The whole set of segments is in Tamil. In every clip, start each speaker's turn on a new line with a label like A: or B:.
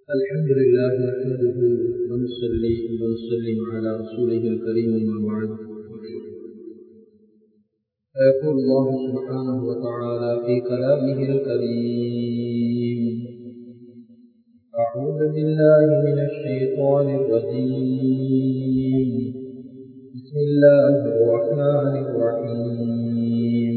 A: الحمد لله نحمده ونصلي ونسلم على رسوله الكريم ما بعد فيقول الله سبحانه وتعالى في كلامه الكريم أعوذ بالله من الشيطان الرجيم بسم الله الرحمن الرحيم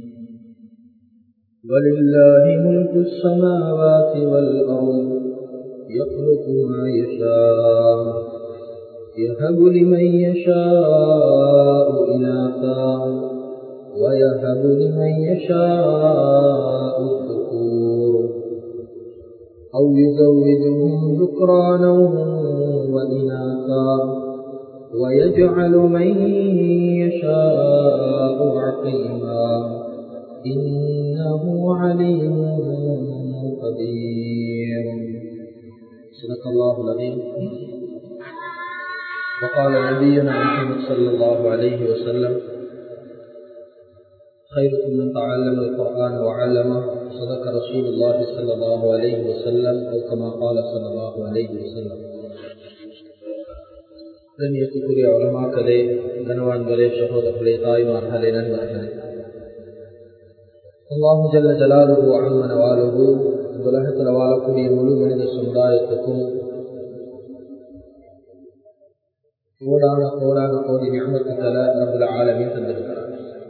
A: ولله ملك السماوات والأرض يخلق ما يشاء يهب لمن يشاء إناثا ويهب لمن يشاء الذكور أو يزوجهم ذكرانا وإناثا ويجعل من يشاء عقيما إنه عليم قدير صدق الله العظيم وقال نبينا محمد صلى الله عليه وسلم خيركم من تعلم القرآن وعلمه صدق رسول الله صلى الله عليه وسلم أو كما قال صلى الله عليه وسلم கண்ணியத்துக்குரிய உலமாக்களே கனவான்களே சகோதரர்களே தாய்மார்களே நண்பர்களே அல்லாஹு ஜல்ல ஜலாலுகு அகமன வாழுகு உலகத்தில் வாழக்கூடிய முழு மனித சமுதாயத்துக்கும் கோடான கோடான கோடி ஞாபகத்துக்களை நம்மள ஆழமே தந்திருக்கிறார்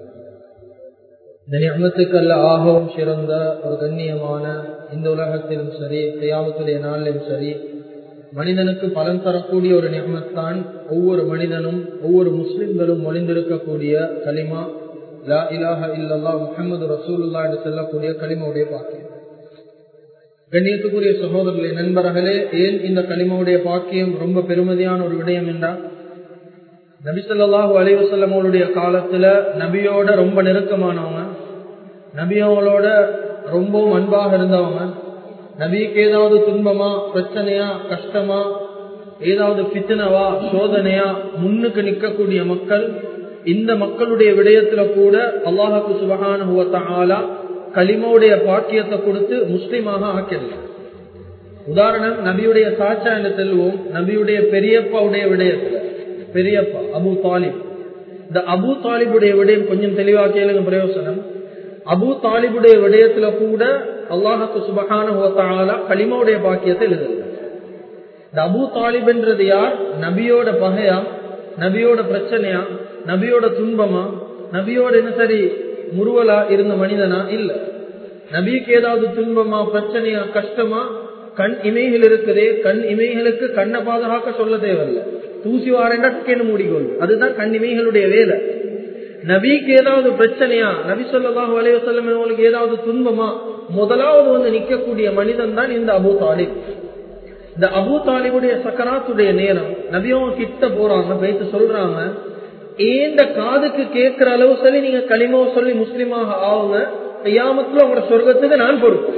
A: இந்த ஞாபகத்துக்கல்ல ஆகவும் சிறந்த ஒரு கண்ணியமான இந்த உலகத்திலும் சரி கையாமத்துடைய நாளிலும் சரி மனிதனுக்கு பலன் தரக்கூடிய ஒரு நியமத்தான் ஒவ்வொரு மனிதனும் ஒவ்வொரு முஸ்லிம்களும் மொழிந்திருக்கக்கூடிய களிமா லா இலாஹ இல்லல்லா முகமது ரசூலுல்லா என்று சொல்லக்கூடிய களிமாவுடைய பாக்கியம் கண்ணியத்துக்குரிய சகோதரர்களே நண்பர்களே ஏன் இந்த களிமாவுடைய பாக்கியம் ரொம்ப பெருமதியான ஒரு விடயம் என்றால் நபிசல்லாஹூ அலைவசல்லம் அவருடைய காலத்துல நபியோட ரொம்ப நெருக்கமானவங்க நபியோங்களோட ரொம்பவும் அன்பாக இருந்தவங்க நபிக்கு ஏதாவது துன்பமா பிரச்சனையா கஷ்டமா ஏதாவது பித்தனவா சோதனையா முன்னுக்கு நிற்கக்கூடிய மக்கள் இந்த மக்களுடைய விடயத்துல கூட அல்லாஹாக்கு சுபகான களிமாவுடைய பாக்கியத்தை கொடுத்து முஸ்லீமாக ஆக்கிடலாம் உதாரணம் நபியுடைய சாச்சா என்று செல்வோம் நபியுடைய பெரியப்பாவுடைய விடயத்துல பெரியப்பா அபு தாலிப் இந்த அபு தாலிபுடைய விடயம் கொஞ்சம் தெளிவா கேளுங்க பிரயோசனம் அபு தாலிபுடைய விடயத்துல கூட அல்லாஹாக்கு சுபகான களிமாவுடைய பாக்கியத்தை எழுதுறது இந்த அபு தாலிப்ன்றது யார் நபியோட பகையா நபியோட பிரச்சனையா நபியோட துன்பமா நபியோட என்ன சரி முருவலா இருந்த மனிதனா இல்ல நபிக்கு ஏதாவது துன்பமா பிரச்சனையா கஷ்டமா கண் இமைகள் இருக்குதே கண் இமைகளுக்கு கண்ணை பாதுகாக்க சொல்ல தேவையில்ல தூசி வாரண்டா டக்கேன்னு மூடிக்கொள்ளும் அதுதான் கண் இமைகளுடைய வேலை நபிக்கு ஏதாவது பிரச்சனையா நபி சொல்லாஹு அலைவசல்லம் உங்களுக்கு ஏதாவது துன்பமா முதலாவது வந்து நிக்கக்கூடிய மனிதன் தான் இந்த அபு தாலிப் இந்த அபு தாலிபுடைய சக்கராத்துடைய நேரம் நபியவங்க கிட்ட போறாங்க பேசி சொல்றாங்க ஏந்த காதுக்கு கேட்கிற அளவு சொல்லி நீங்க களிமாவை சொல்லி முஸ்லீமாக ஆகுங்க கையாமத்துல உங்களோட சொர்க்கத்துக்கு நான் பொறுப்பு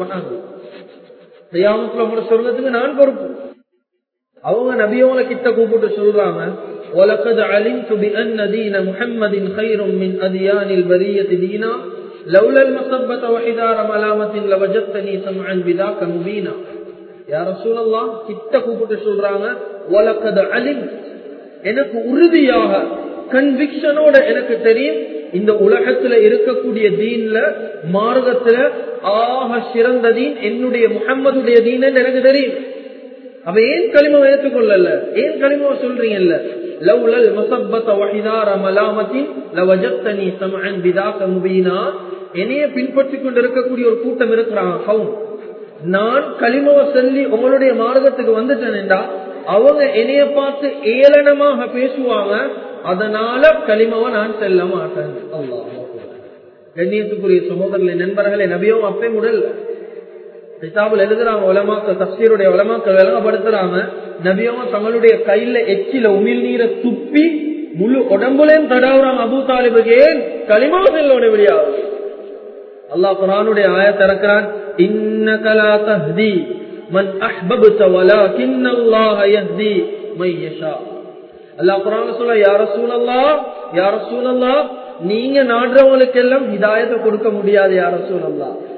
A: கையாமத்துல உங்களோட சொர்க்கத்துக்கு நான் பொறுப்பு அவங்க நபியவங்களை கிட்ட கூப்பிட்டு சொல்றாங்க وَلَقَدْ عَلِمْتُ بِأَنَّ دِينَ مُحَمَّدٍ خَيْرٌ مِنْ أَدْيَانِ الْبَرِيَّةِ دِينًا لولا المصبة وحدار ملامة لوجدتني سمعا بذاك مبينا يا رسول الله கிட்ட கூப்பிட்டு சொல்றாங்க وَلَقَدْ عَلِمْتُ எனக்கு உறுதியாக கன்விக்ஷனோட எனக்கு தெரியும் இந்த உலகத்துல இருக்கக்கூடிய தீன்ல மார்க்கத்துல ஆக சிறந்த தீன் என்னுடைய முகம்மதுடைய தீன் எனக்கு தெரியும் அவ ஏன் களிமம் ஏற்றுக்கொள்ளல ஏன் களிமம் சொல்றீங்கல்ல லவ்லல் மசப்பத வஹிதார மலாமத்தின் லவஜத்தனி சமஅன் பிதாக முபீனா என்னைய பின்பற்றி கொண்டு இருக்கக்கூடிய ஒரு கூட்டம் இருக்கிறாங்க கவுன் நான் களிமவ சொல்லி உங்களுடைய மார்க்கத்துக்கு வந்துட்டேன்டா அவங்க என்னைய பார்த்து ஏளனமாக பேசுவாங்க அதனால களிமவ நான் செல்ல மாட்டேன் அல்லா கண்ணியத்துக்குரிய சகோதரர்களை நண்பர்களை நபியும் அப்பே முடல்ல கிதாபில் எழுதுறாங்க உலமாக்கள் தப்சீருடைய உலமாக்கள் விளங்கப்படுத்துறாங்க நபியவங்க தங்களுடைய கையில எச்சில உமிழ் நீரை துப்பி முழு உடம்புலையும் தடாவுறாங்க அபு தாலிபுக்கு ஏன் களிமா செல்லோட விடியாது அல்லாஹ் குரானுடைய ஆய திறக்கிறான் இன்னகலா தஹ்தி மன் அஹ்பப்த வலாகின் அல்லாஹ் யஹ்தி மை யஷா அல்லாஹ் குரான் சொல்ல யா ரசூலல்லாஹ் யா ரசூலல்லாஹ் நீங்க நாடுறவங்களுக்கு எல்லாம் ஹிதாயத்தை கொடுக்க முடியாது யா ரசூலல்லாஹ்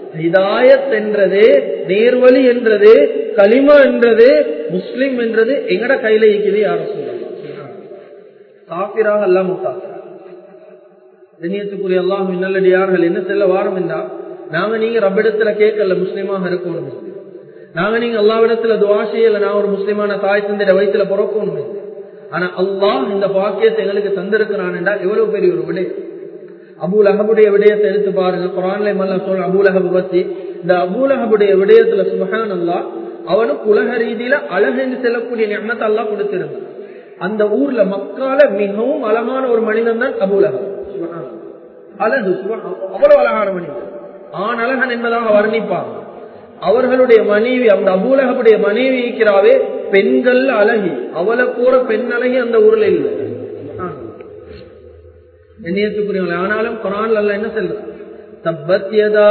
A: ஹிதாயத் என்றது நேர்வழி என்றது களிமா என்றது முஸ்லிம் என்றது எங்கட கையில இருக்குது யார சொல்லலாம் காபிராக அல்ல முத்தாக்கிறார் கண்ணியத்துக்குரிய அல்லாஹ் நல்லடியார்கள் என்ன செல்ல வாரம் என்றா நாங்க நீங்க ரப்பிடத்துல கேட்கல முஸ்லீமாக இருக்கணும் நாங்க நீங்க அல்லாவிடத்துல துவா செய்யல நான் ஒரு முஸ்லிமான தாய் தந்தைய வயிற்றுல பிறக்கணும் ஆனா அல்லாஹ் இந்த பாக்கியத்தை எங்களுக்கு தந்திருக்கிறான் என்றா எவ்வளவு பெரிய ஒரு விடயம் அபூல் அஹபுடைய விடயத்தை எடுத்து பாருங்க குரான்ல மல்ல சொல்ற அபூல் அஹபு பத்தி இந்த அபூல் அஹபுடைய விடயத்துல சுபஹான் அல்லா அவனுக்கு உலக ரீதியில அழகென்று செல்லக்கூடிய நியமத்தை அல்லா கொடுத்திருந்தான் அந்த ஊர்ல மக்கால மிகவும் அழகான ஒரு மனிதன் தான் அபூல் அஹப் அழகு அவ்வளவு அழகான மனிதன் ஆண் அழகன் என்பதாக வர்ணிப்பாங்க அவர்களுடைய மனைவி அந்த அபூலகப்புடைய மனைவி இருக்கிறாவே பெண்கள் அழகி அவளை போற பெண் அழகி அந்த ஊர்ல இல்லை எண்ணியத்துக்குரியவங்க ஆனாலும் குரான் அல்ல என்ன செல்ற தப்பத்யதா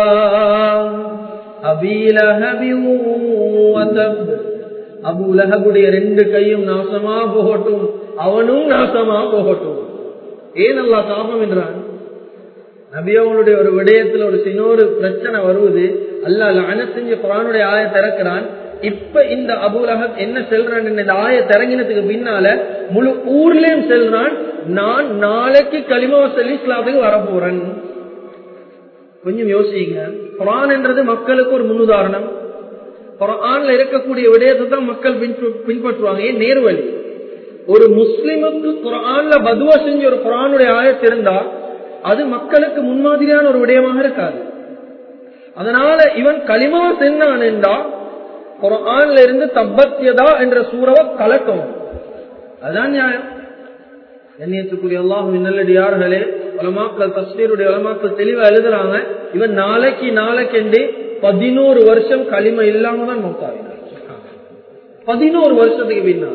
A: அபுலகபுடைய ரெண்டு கையும் நாசமா போகட்டும் அவனும் நாசமா போகட்டும் ஏன் அல்லா சாபம் என்றான் நபியவனுடைய ஒரு விடயத்துல ஒரு சின்னொரு பிரச்சனை வருவது அல்ல லான செஞ்சு குரானுடைய ஆய திறக்கிறான் இப்ப இந்த அபுலகத் என்ன செல்றான் இந்த ஆய திறங்கினதுக்கு பின்னால முழு ஊர்லயும் செல்றான் நான் நாளைக்கு களிமாவ சொல்லி இஸ்லாத்துக்கு வரப்போறேன் கொஞ்சம் யோசிங்க குரான் என்றது மக்களுக்கு ஒரு முன்னுதாரணம் குரான்ல இருக்கக்கூடிய விடயத்தை தான் மக்கள் பின்பற்றுவாங்க ஏன் நேர்வழி ஒரு முஸ்லிமுக்கு குரான்ல பதுவா செஞ்சு ஒரு குரானுடைய ஆயத்து இருந்தா அது மக்களுக்கு முன்மாதிரியான ஒரு விடயமாக இருக்காது அதனால இவன் களிமா சென்னான் என்றா குரான்ல இருந்து தப்பத்தியதா என்ற சூறவை கலட்டும் அதுதான் நியாயம் எண்ணியத்துக்குரிய அல்லாஹுவின் நல்லடியார்களே உலமாக்கள் தஸ்மீருடைய உலமாக்கள் தெளிவா எழுதுறாங்க இவன் நாளைக்கு நாளைக்கு பதினோரு வருஷம் களிமை இல்லாம தான் மௌத்தாவினார் பதினோரு வருஷத்துக்கு பின்னால்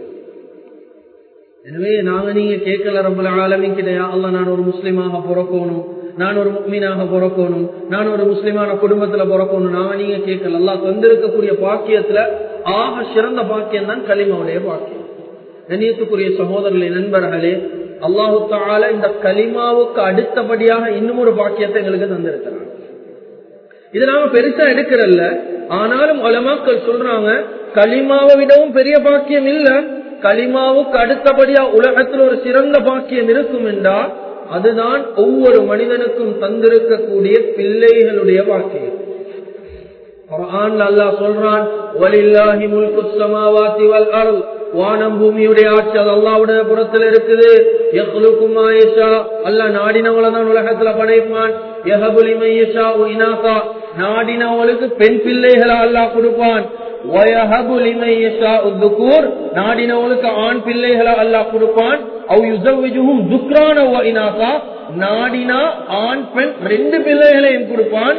A: எனவே நாங்க நீங்க கேட்கல ரப்பல ஆலமின் கிடையா அல்ல நான் ஒரு முஸ்லீமாக பிறக்கணும் நான் ஒரு மீனாக பிறக்கணும் நான் ஒரு முஸ்லிமான குடும்பத்துல பிறக்கணும் நாங்க நீங்க கேட்கல அல்லா தந்திருக்கக்கூடிய பாக்கியத்துல ஆக சிறந்த பாக்கியம் தான் களிமாவுடைய பாக்கியம் கண்ணியத்துக்குரிய சகோதரர்களே நண்பர்களே அல்லாஹு தால இந்த கலிமாவுக்கு அடுத்தபடியாக இன்னும் ஒரு பாக்கியத்தை எங்களுக்கு தந்திருக்கிறாங்க இது நாம பெருசா எடுக்கிறல்ல ஆனாலும் அலமாக்கள் சொல்றாங்க களிமாவை விடவும் பெரிய பாக்கியம் இல்ல களிமாவுக்கு அடுத்தபடியா உலகத்தில் ஒரு சிறந்த பாக்கியம் இருக்கும் என்றால் அதுதான் ஒவ்வொரு மனிதனுக்கும் தந்திருக்கக்கூடிய பிள்ளைகளுடைய பாக்கியம் அல்லாஹ் சொல்றான் வலில்லாஹி முல்கு ஸமாவாதி வல் அர்த் வானம் பூமியுடைய ஆட்சி அது அல்லாவுடைய புறத்துல இருக்குது யஹ்லுகுமா யஷா அல்லாஹ் நாடினவளை தான் உலகத்துல படைப்பான் யஹபுலி மையஷா இனாகா நாடினவளுக்கு பெண் பிள்ளைகளை அல்லாஹ் கொடுப்பான் நாடினவளுக்கு ஆண் பிள்ளைகளை அல்லாஹ் கொடுப்பான் நாடினா ஆண் பெண் ரெண்டு பிள்ளைகளையும் கொடுப்பான்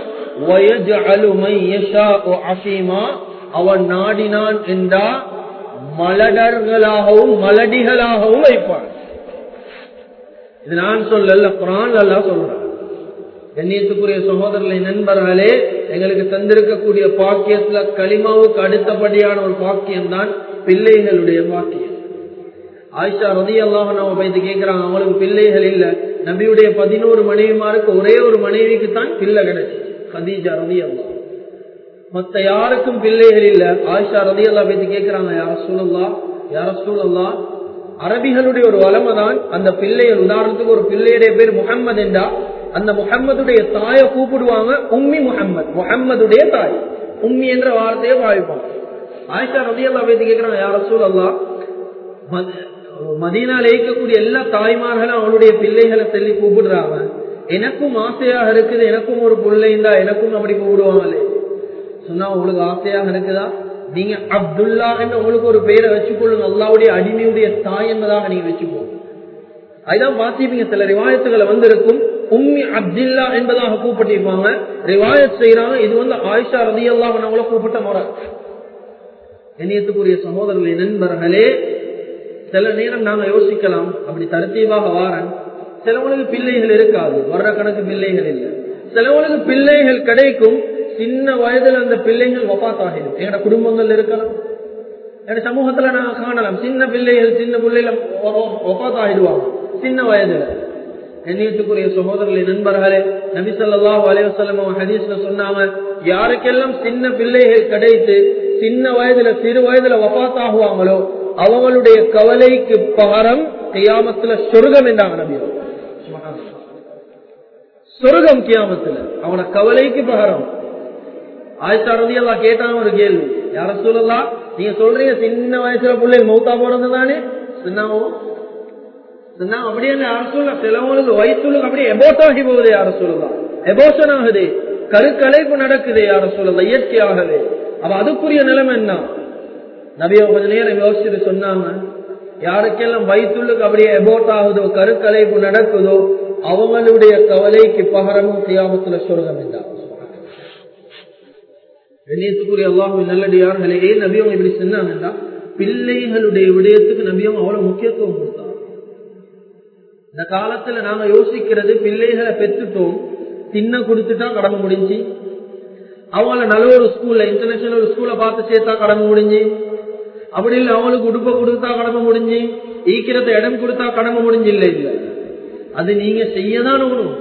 A: அவன் நாடினான் என்றா மலடர்களாகவும் மலடிகளாகவும் வைப்பான் இது நான் சொல்லல குரான் அல்லா சொல்றேன் கண்ணியத்துக்குரிய சகோதரர்களை நண்பர்களே எங்களுக்கு தந்திருக்கக்கூடிய பாக்கியத்துல களிமாவுக்கு அடுத்தபடியான ஒரு பாக்கியம் தான் பிள்ளைகளுடைய பாக்கியம் ஆயிஷா ரதி அல்லாஹ் நம்ம பைத்து கேட்கிறாங்க அவங்களுக்கு பிள்ளைகள் இல்ல நபியுடைய பதினோரு மனைவிமாருக்கு ஒரே ஒரு மனைவிக்கு தான் பிள்ளை கிடைச்சு கதீஜா ரதி அல்லா மத்த யாருக்கும் பிள்ளைகள் இல்ல ஆயிஷா ரதி அல்லா பைத்து கேட்கிறாங்க யார சூழல்லா யார சூழல்லா அரபிகளுடைய ஒரு வளமை தான் அந்த பிள்ளைகள் உதாரணத்துக்கு ஒரு பிள்ளையுடைய பேர் முகம்மது என்றா அந்த முகம்மதுடைய தாயை கூப்பிடுவாங்க உம்மி முகம்மது முகம்மதுடைய தாய் உம்மி என்ற வார்த்தையை பாவிப்பாங்க ஆயிஷா ரதி அல்லா பைத்து கேட்கிறாங்க யார சூழல்லா மதீனால இருக்கக்கூடிய எல்லா தாய்மார்களும் அவளுடைய பிள்ளைகளை சொல்லி கூப்பிடுறாங்க எனக்கும் ஆசையாக இருக்குது எனக்கும் ஒரு பிள்ளைந்தா எனக்கும் அப்படி கூப்பிடுவாங்களே சொன்னா உங்களுக்கு ஆசையாக இருக்குதா நீங்க அப்துல்லா என்று உங்களுக்கு ஒரு பெயரை வச்சுக்கொள்ளுங்க அல்லாவுடைய அடிமையுடைய தாய் என்பதாக நீங்க வச்சுக்கோங்க அதுதான் பாத்திப்பீங்க சில ரிவாயத்துகளை வந்திருக்கும் உம்மி அப்துல்லா என்பதாக கூப்பிட்டிருப்பாங்க ரிவாயத் செய்யறாங்க இது வந்து ஆயிஷா ரதி அல்லாஹ் அவங்கள கூப்பிட்ட முறை இணையத்துக்குரிய சகோதரர்களை நண்பர்களே சில நேரம் நாங்க யோசிக்கலாம் அப்படி தரத்தீவாக வாரன் சிலவனுக்கு பிள்ளைகள் இருக்காது வர்ற கணக்கு பிள்ளைகள் இல்லை சிலவனுக்கு பிள்ளைகள் கிடைக்கும் சின்ன வயதுல அந்த பிள்ளைகள் ஒப்பாத்தாகிடும் எங்கட குடும்பங்கள் இருக்கலாம் எங்க சமூகத்துல நாங்க காணலாம் சின்ன பிள்ளைகள் சின்ன பிள்ளைகள் ஒப்பாத்தாகிடுவாங்க சின்ன வயதுல கண்ணியத்துக்குரிய சகோதரர்களை நண்பர்களே நபி ஸல்லல்லாஹு அலைஹி வஸல்லம் அவங்க ஹதீஸ்ல சொன்னாங்க யாருக்கெல்லாம் சின்ன பிள்ளைகள் கிடைத்து சின்ன வயதுல சிறு வயதுல வஃபாத் ஆகுவாங்களோ அவங்களுடைய கவலைக்கு பகரம் கியாமத்துல சொர்க்கம் என்றாங்க நபி அவங்க. சொர்க்கம் கியாமத்துல அவன கவலைக்கு பகரம் ஆயிஷா ரதி எல்லாம் கேட்டாங்க ஒரு கேள்வி யார சொல்லலாம் நீங்க சொல்றீங்க சின்ன வயசுல பிள்ளை மௌத்தா போனது தானே சொன்னாங்க சொன்னாங்க அப்படியே யார சொல்ல சிலவங்களுக்கு வயசுக்கு அப்படியே எபோட் ஆகி போகுது யார சொல்லலாம் எபோஷன் ஆகுது கருக்கலைப்பு நடக்குது யார சொல்லலாம் இயற்கையாகவே அப்ப அதுக்குரிய நிலைமை என்ன நபியோ கொஞ்ச நேரம் யோசிச்சுட்டு சொன்னாங்க யாருக்கெல்லாம் வயிற்றுள்ளுக்கு அப்படியே எபோட் ஆகுதோ கருக்கலைப்பு நடக்குதோ அவங்களுடைய கவலைக்கு பகரமும் கியாமத்துல சொர்க்கம் என்றார் கண்ணியத்துக்குரிய அல்லாஹுவின் நல்லடியார்களே ஏன் நபியம் இப்படி சொன்னாங்கன்னா பிள்ளைகளுடைய விடயத்துக்கு நபியம் அவ்வளவு முக்கியத்துவம் கொடுத்தாங்க இந்த காலத்துல நாங்க யோசிக்கிறது பிள்ளைகளை பெற்றுட்டோம் தின்ன கொடுத்துட்டா கடமை முடிஞ்சு அவங்கள நல்ல ஒரு ஸ்கூல்ல இன்டர்நேஷனல் ஸ்கூல்ல பார்த்து சேர்த்தா கடமை முடிஞ்சு அப்படி இல்லை அவங்களுக்கு உடுப்ப கொடுத்தா கடமை முடிஞ்சு ஈக்கிறத இடம் கொடுத்தா கடமை முடிஞ்சு இல்லை இல்ல அது நீங்க செய்யதான் ஒண்ணும்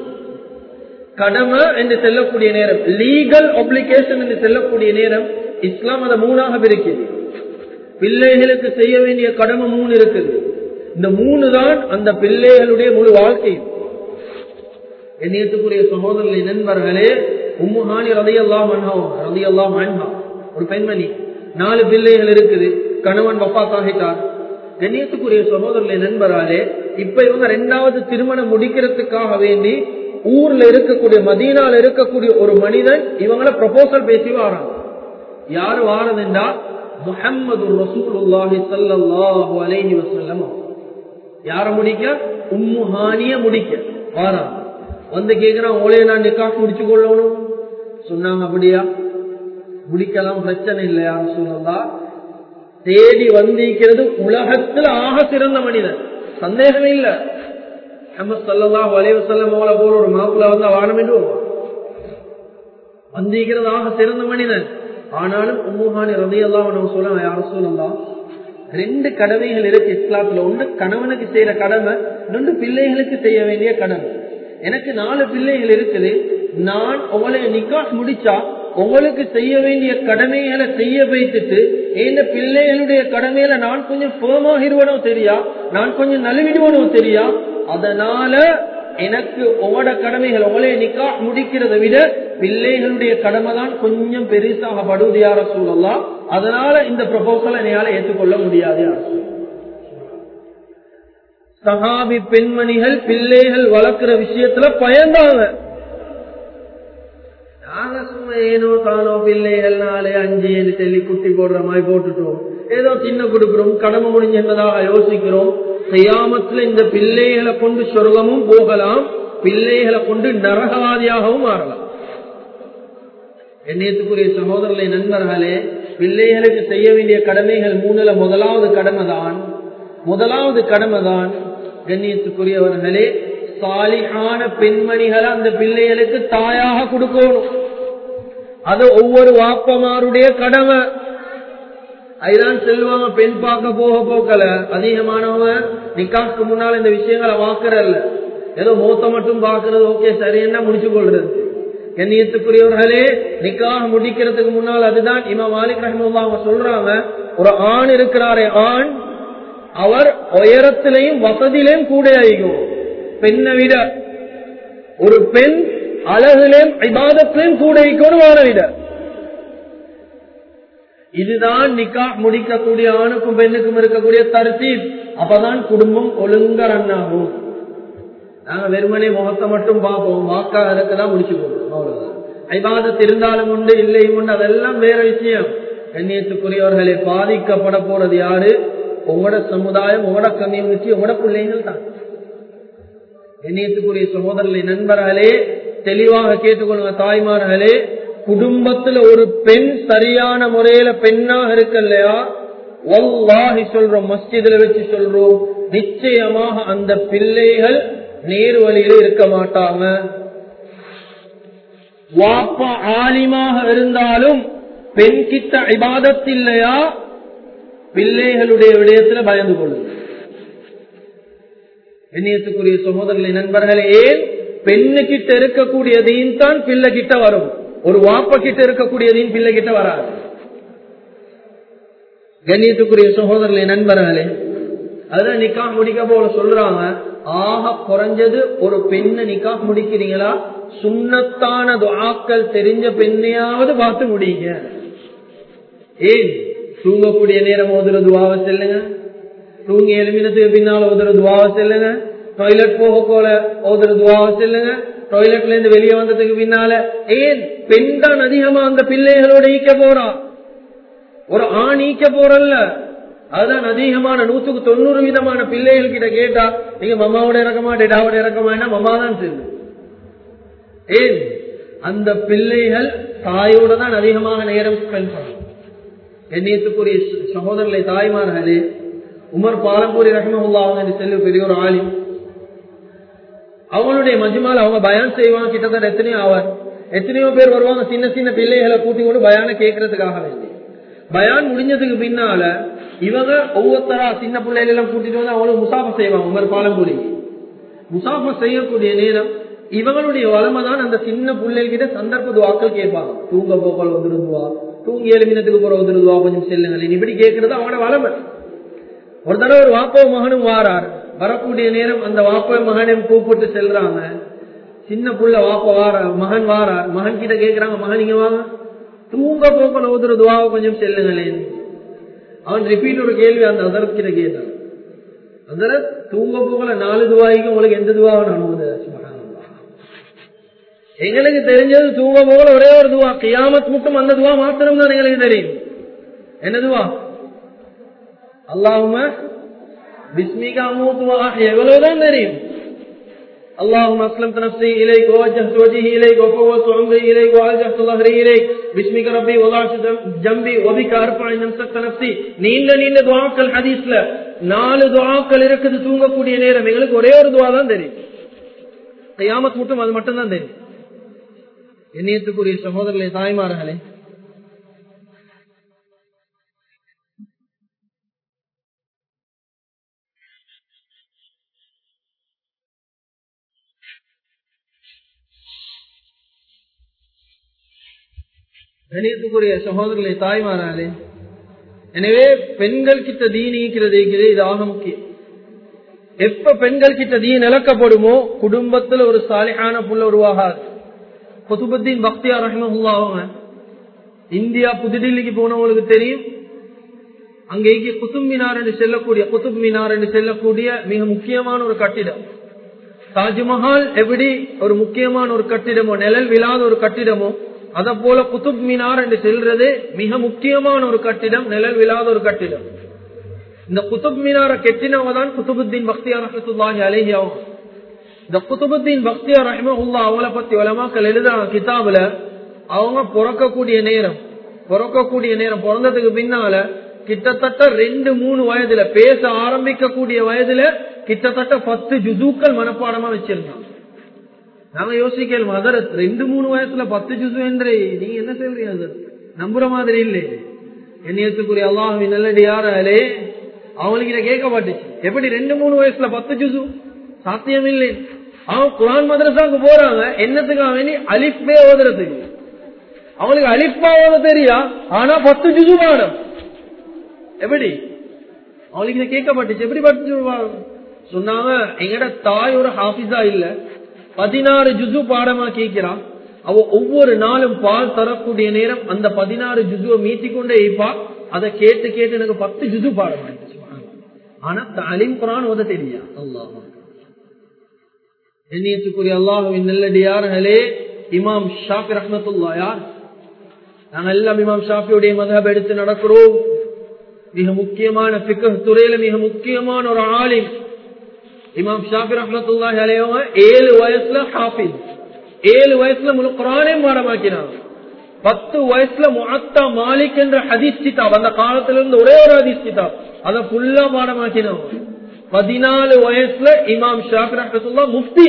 A: கடமை என்று செல்லக்கூடிய நேரம் லீகல் ஒப்ளிகேஷன் என்று செல்லக்கூடிய நேரம் இஸ்லாம் அதை மூணாக பிரிக்குது பிள்ளைகளுக்கு செய்ய வேண்டிய கடமை மூணு இருக்குது இந்த மூணு தான் அந்த பிள்ளைகளுடைய முழு வாழ்க்கை எண்ணியத்துக்குரிய சகோதரர்களை நண்பர்களே உம்முஹானி ரதையெல்லாம் ரதையெல்லாம் அன்ஹா ஒரு பெண்மணி நாலு பிள்ளைகள் இருக்குது கணவன் வப்பாத்தாகிட்டார் கண்ணியத்துக்குரிய சகோதரர்களை நண்பராலே இப்ப இவங்க ரெண்டாவது திருமணம் முடிக்கிறதுக்காக வேண்டி ஊர்ல இருக்கக்கூடிய மதீனால இருக்கக்கூடிய ஒரு மனிதன் இவங்கள ப்ரொபோசல் பேசி வாராங்க யாரு வாரதுண்டா முஹம்மது ரசூலுல்லாஹி ஸல்லல்லாஹு அலைஹி வஸல்லம் யார முடிக்க உம்மு ஹானிய முடிக்க வாராங்க வந்து கேக்குறான் ஓலைய நான் நிக்காஹ் முடிச்சு கொள்ளணும் சொன்னாங்க அப்படியா முடிக்கலாம் பிரச்சனை இல்லையா சொல்லலா தேடி வந்திருக்கிறது உலகத்துல ஆக சிறந்த மனிதன் சந்தேகமே இல்லை நம்ம சொல்லலாம் வளைவு செல்ல போல போல ஒரு மாப்பிள்ள வந்து வானம் என்று வந்திருக்கிறதாக சிறந்த மனிதன் ஆனாலும் உம்முஹானி ரதையெல்லாம் நம்ம சொல்ல யாரும் சொல்லலாம் ரெண்டு கடமைகள் இருக்கு இஸ்லாத்துல ஒன்று கணவனுக்கு செய்யற கடமை இன்னொன்று பிள்ளைகளுக்கு செய்ய வேண்டிய கடமை எனக்கு நாலு பிள்ளைகள் இருக்குது நான் உங்களை நிக்காஸ் முடிச்சா உங்களுக்கு செய்ய வேண்டிய கடமைகளை செய்ய வைத்துட்டு இந்த பிள்ளைகளுடைய கடமையில நான் கொஞ்சம் பேமாகிடுவனோ தெரியா நான் கொஞ்சம் நழுவிடுவனோ தெரியா அதனால எனக்கு உங்களோட கடமைகள் உங்களே நிக்கா முடிக்கிறத விட பிள்ளைகளுடைய கடமை தான் கொஞ்சம் பெருசாக படுவது யார சூழலாம் அதனால இந்த ப்ரொபோசலை என்னால ஏற்றுக்கொள்ள முடியாது யார சஹாபி பெண்மணிகள் பிள்ளைகள் வளர்க்கிற விஷயத்துல பயந்தாங்க நாங்க சும்மா ஏனோ தானோ பிள்ளைகள் நாலு அஞ்சு என்று சொல்லி குட்டி போடுற மாதிரி போட்டுட்டோம் ஏதோ சின்ன கொடுக்கிறோம் கடமை முடிஞ்சதாக யோசிக்கிறோம் செய்யாமத்துல இந்த பிள்ளைகளை கொண்டு சொர்க்கமும் போகலாம் பிள்ளைகளை கொண்டு நரகவாதியாகவும் மாறலாம் எண்ணத்துக்குரிய சகோதரர்களை நண்பர்களே பிள்ளைகளுக்கு செய்ய வேண்டிய கடமைகள் மூணுல முதலாவது கடமை தான் முதலாவது கடமை தான் கண்ணியத்துக்குரியவர்களே சாலிகான பெண்மணிகளை அந்த பிள்ளைகளுக்கு தாயாக கொடுக்கணும் அது ஒவ்வொரு வாப்பமாருடைய கடமை அதுதான் செல்வாங்க பெண் பார்க்க போக போக்கல அதிகமானவங்க நிக்காக்கு முன்னால் இந்த விஷயங்களை வாக்குறல்ல ஏதோ மூத்த மட்டும் பாக்குறது ஓகே சரியா முடிச்சு கொள்றது கண்ணியத்துக்குரியவர்களே நிக்காக முடிக்கிறதுக்கு முன்னால் அதுதான் இமா மாலிக் ரஹமுல்லா அவங்க சொல்றாங்க ஒரு ஆண் இருக்கிறாரே ஆண் அவர் உயரத்திலையும் வசதியிலையும் கூட ஆகும் பெண்ணை விட ஒரு பெண் அழகுலையும் விவாதத்திலையும் கூட இருக்கணும் விட இதுதான் நிக்கா முடிக்கக்கூடிய ஆணுக்கும் பெண்ணுக்கும் இருக்கக்கூடிய தர்த்தீப் அப்பதான் குடும்பம் ஒழுங்க ரன் ஆகும் நாங்க வெறுமனே முகத்தை மட்டும் பார்ப்போம் வாக்கா இருக்கதான் முடிச்சு போடுவோம் அவ்வளவுதான் ஐபாதத் இருந்தாலும் உண்டு இல்லையும் உண்டு அதெல்லாம் வேற விஷயம் கண்ணியத்துக்குரியவர்களை பாதிக்கப்பட போறது யாரு உங்களோட சமுதாயம் உங்களோட கம்யூனிட்டி உங்களோட பிள்ளைகள் தான் கண்ணியத்துக்குரிய சகோதரர்களை நண்பர்களே தெளிவாக கேட்டுக்கொள்ளுங்க தாய்மார்களே குடும்பத்துல ஒரு பெண் சரியான முறையில பெண்ணாக இருக்கு இல்லையா ஒல்லாஹி சொல்றோம் மஸ்ஜிதுல வச்சு சொல்றோம் நிச்சயமாக அந்த பிள்ளைகள் நேர் வழியில இருக்க மாட்டாங்க வாப்பா ஆலிமாக இருந்தாலும் பெண் கிட்ட இபாதத் இல்லையா பிள்ளைகளுடைய விடயத்துல பயந்து கொள்ளும் எண்ணியத்துக்குரிய சகோதரர்களை நண்பர்களே ஏன் பெண்ணு கிட்ட இருக்கக்கூடிய தீன் தான் பிள்ளை கிட்ட வரும் ஒரு வாப்ப கிட்ட இருக்கக்கூடிய தீன் பிள்ளை கிட்ட வராது கண்ணியத்துக்குரிய சகோதரர்களை நண்பர்களே அதுதான் நிக்கா முடிக்க போல சொல்றாங்க ஆக குறைஞ்சது ஒரு பெண்ணை நிக்கா முடிக்கிறீங்களா சுண்ணத்தான துஆக்கள் தெரிஞ்ச பெண்ணையாவது பார்த்து முடியுங்க ஏன் தூங்கக்கூடிய நேரம் ஓதுற துவாவை செல்லுங்க தூங்கி எழுமினத்துக்கு பின்னால் ஓதுற துவாவை செல்லுங்க டாய்லெட் போக போல ஓதுற துவாவை செல்லுங்க டாய்லெட்ல இருந்து வெளியே வந்ததுக்கு பின்னால ஏன் பெண் தான் அதிகமா அந்த பிள்ளைகளோட ஈக்க போறா ஒரு ஆண் ஈக்க போறல்ல அதுதான் அதிகமான நூத்துக்கு தொண்ணூறு விதமான பிள்ளைகள் கிட்ட கேட்டா நீங்க மம்மாவோட இறக்கமா டேடாவோட இறக்கமா மம்மா தான் சொல்லு ஏன் அந்த பிள்ளைகள் தாயோட தான் அதிகமாக நேரம் ஸ்பெண்ட் பண்ணும் எண்ணியத்துக்குரிய சகோதரர்களை தாய்மார்களே உமர் பாலம்பூரி ரஹமஹுல்லா அவங்க செல்வ பெரிய ஒரு ஆளி அவங்களுடைய மஜ்மால் அவங்க பயான் செய்வாங்க கிட்டத்தட்ட எத்தனையோ ஆவார் எத்தனையோ பேர் வருவாங்க சின்ன சின்ன பிள்ளைகளை கூட்டி கொண்டு பயான கேட்கறதுக்காக வேண்டி பயான் முடிஞ்சதுக்கு பின்னால இவங்க ஒவ்வொருத்தரா சின்ன பிள்ளைகள் எல்லாம் கூட்டிட்டு வந்து அவங்களுக்கு முசாஃபா செய்வாங்க உமர் பாலம்பூரி முசாஃபா செய்யக்கூடிய நேரம் இவங்களுடைய வளமை தான் அந்த சின்ன பிள்ளைகிட்ட சந்தர்ப்ப துவாக்கள் கேட்பாங்க தூங்க போக்கல் வந்துருந்துவா தூங்கி எழுமினத்துக்கு போற வந்துருதுவா கொஞ்சம் செல்லுங்கள் இப்படி கேட்கறது அவனோட வளமை ஒரு தடவை ஒரு வாப்போ மகனும் வாரார் வரக்கூடிய நேரம் அந்த வாப்போ மகனையும் கூப்பிட்டு செல்றாங்க சின்ன புள்ள வாப்ப வார மகன் வாரார் மகன் கிட்ட கேக்குறாங்க மகன் இங்க வாங்க தூங்க போக்கல ஓதுற துவாவை கொஞ்சம் செல்லுங்களேன் அவன் ரிப்பீட் ஒரு கேள்வி அந்த அதரத் கிட்ட கேட்டான் அதரத் தூங்க போகல நாலு துவாய்க்கு உங்களுக்கு எந்த துவாவை நான் ஓதுறேன் எங்களுக்கு தெரிஞ்சது தூங்க போகல ஒரே ஒரு துவா கியாமத் மட்டும் அந்த துவா மாத்திரம் தான் எங்களுக்கு தெரியும் என்ன துவா அல்லாஹும பிஸ்மிகா மூத்துவா எவ்வளவுதான் தெரியும் اللهم اسلمت نفسي اليك ووجهت وجهي اليك وفوضت امري اليك والجأت ظهري اليك باسمك ربي وضعت جنبي وبك ارفع ان امسكت نفسي நீண்ட நீண்ட துஆக்கள் ஹதீஸ்ல நாலு துஆக்கள் இருக்குது தூங்கக்கூடிய நேரம் எங்களுக்கு ஒரே ஒரு துஆ தான் தெரியும் கியாமத் மட்டும் அது மட்டும் தான் தெரியும் எண்ணியத்துக்குரிய சகோதரர்களே தாய்மார்களே கணியத்துக்குரிய சகோதரர்களை தாய்மாராலே எனவே பெண்கள் கிட்ட தீன் ஈக்கிறது இது ஆக முக்கியம் எப்ப பெண்கள் கிட்ட தீன் இழக்கப்படுமோ குடும்பத்துல ஒரு சாலிகான புள்ள உருவாகாது குதுபுத்தீன் பக்தியா ரஹ்மஹுல்லா அவங்க இந்தியா புதுடில்லிக்கு போனவங்களுக்கு தெரியும் அங்கே குத்துப் மினார் என்று செல்லக்கூடிய குத்துப் மினார் என்று செல்லக்கூடிய மிக முக்கியமான ஒரு கட்டிடம் தாஜ்மஹால் எப்படி ஒரு முக்கியமான ஒரு கட்டிடமோ நிழல் விழாத ஒரு கட்டிடமோ அத போல குத்துப் மினார் என்று செல்றது மிக முக்கியமான ஒரு கட்டிடம் நிழல் விழாத ஒரு கட்டிடம் இந்த குத்துப் மினார கெட்டினவங்க தான் குத்துபுத்தீன் பக்தியார் ரஹத்துல்லாஹி அலேஹி அவங்க இந்த குத்துபுத்தீன் பக்தியார் ரஹ்மஹுல்லா அவங்கள பத்தி உலமாக்கள் எழுதுறாங்க கிதாபுல அவங்க பிறக்கக்கூடிய நேரம் பிறக்கக்கூடிய நேரம் பிறந்ததுக்கு பின்னால கிட்டத்தட்ட ரெண்டு மூணு வயதுல பேச ஆரம்பிக்கக்கூடிய வயதுல கிட்டத்தட்ட பத்து ஜுசூக்கள் மனப்பாடமா வச்சிருந்தாங்க நாங்க யோசிக்கலும் அதர் ரெண்டு மூணு வயசுல பத்து ஜுசு என்று நீங்க என்ன சொல்றீங்க அதர் நம்புற மாதிரி இல்லை என்னையத்துக்குரிய அல்லாஹுவின் நல்லடியாரே அவங்களுக்கு இதை கேட்கப்பட்டுச்சு எப்படி ரெண்டு மூணு வயசுல பத்து ஜுசு சாத்தியம் இல்லை அவன் குரான் மதரசாவுக்கு போறாங்க என்னத்துக்காக வேண்டி அலிஃபே ஓதுறதுக்கு அவங்களுக்கு அலிஃபா ஓத தெரியா ஆனா பத்து ஜுசு பாடம் எப்படி அவங்களுக்கு இதை கேட்கப்பட்டுச்சு எப்படி பத்து சொன்னாங்க எங்கட தாய் ஒரு ஹாஃபிஸா இல்ல பதினாறு ஜுசு பாடமா கேட்கிறான் அவ ஒவ்வொரு நாளும் பால் தரக்கூடிய நேரம் அந்த பதினாறு ஜுசுவை மீட்டிக்கொண்டே இருப்பா அதை கேட்டு கேட்டு எனக்கு பத்து ஜுசு பாடம் ஆனா தாலிம் குரான் ஓத தெரியா அல்லாஹ் எண்ணியத்துக்குரிய அல்லாஹுவின் நல்லடியார்களே இமாம் ஷாஃபி ரஹமத்துல்லா யார் நாங்கள் எல்லாம் இமாம் ஷாஃபியுடைய மதம் எடுத்து நடக்கிறோம் மிக முக்கியமான பிக்க துறையில மிக முக்கியமான ஒரு ஆலிம் இமாம் ஷாஃபி ரஹமத்துல்லா அலையவங்க ஏழு வயசுல ஹாஃபிஸ் ஏழு வயசுல முழு குரானே பாடமாக்கினாங்க பத்து வயசுல முஅத்தா மாலிக் என்ற ஹதீஸ் கிதாப் அந்த காலத்துல இருந்து ஒரே ஒரு ஹதீஸ் கிதாப் அதை ஃபுல்லா பாடமாக்கினவங்க பதினாலு வயசுல இமாம் ஷாஃபி ரஹமத்துல்லா முஃப்தி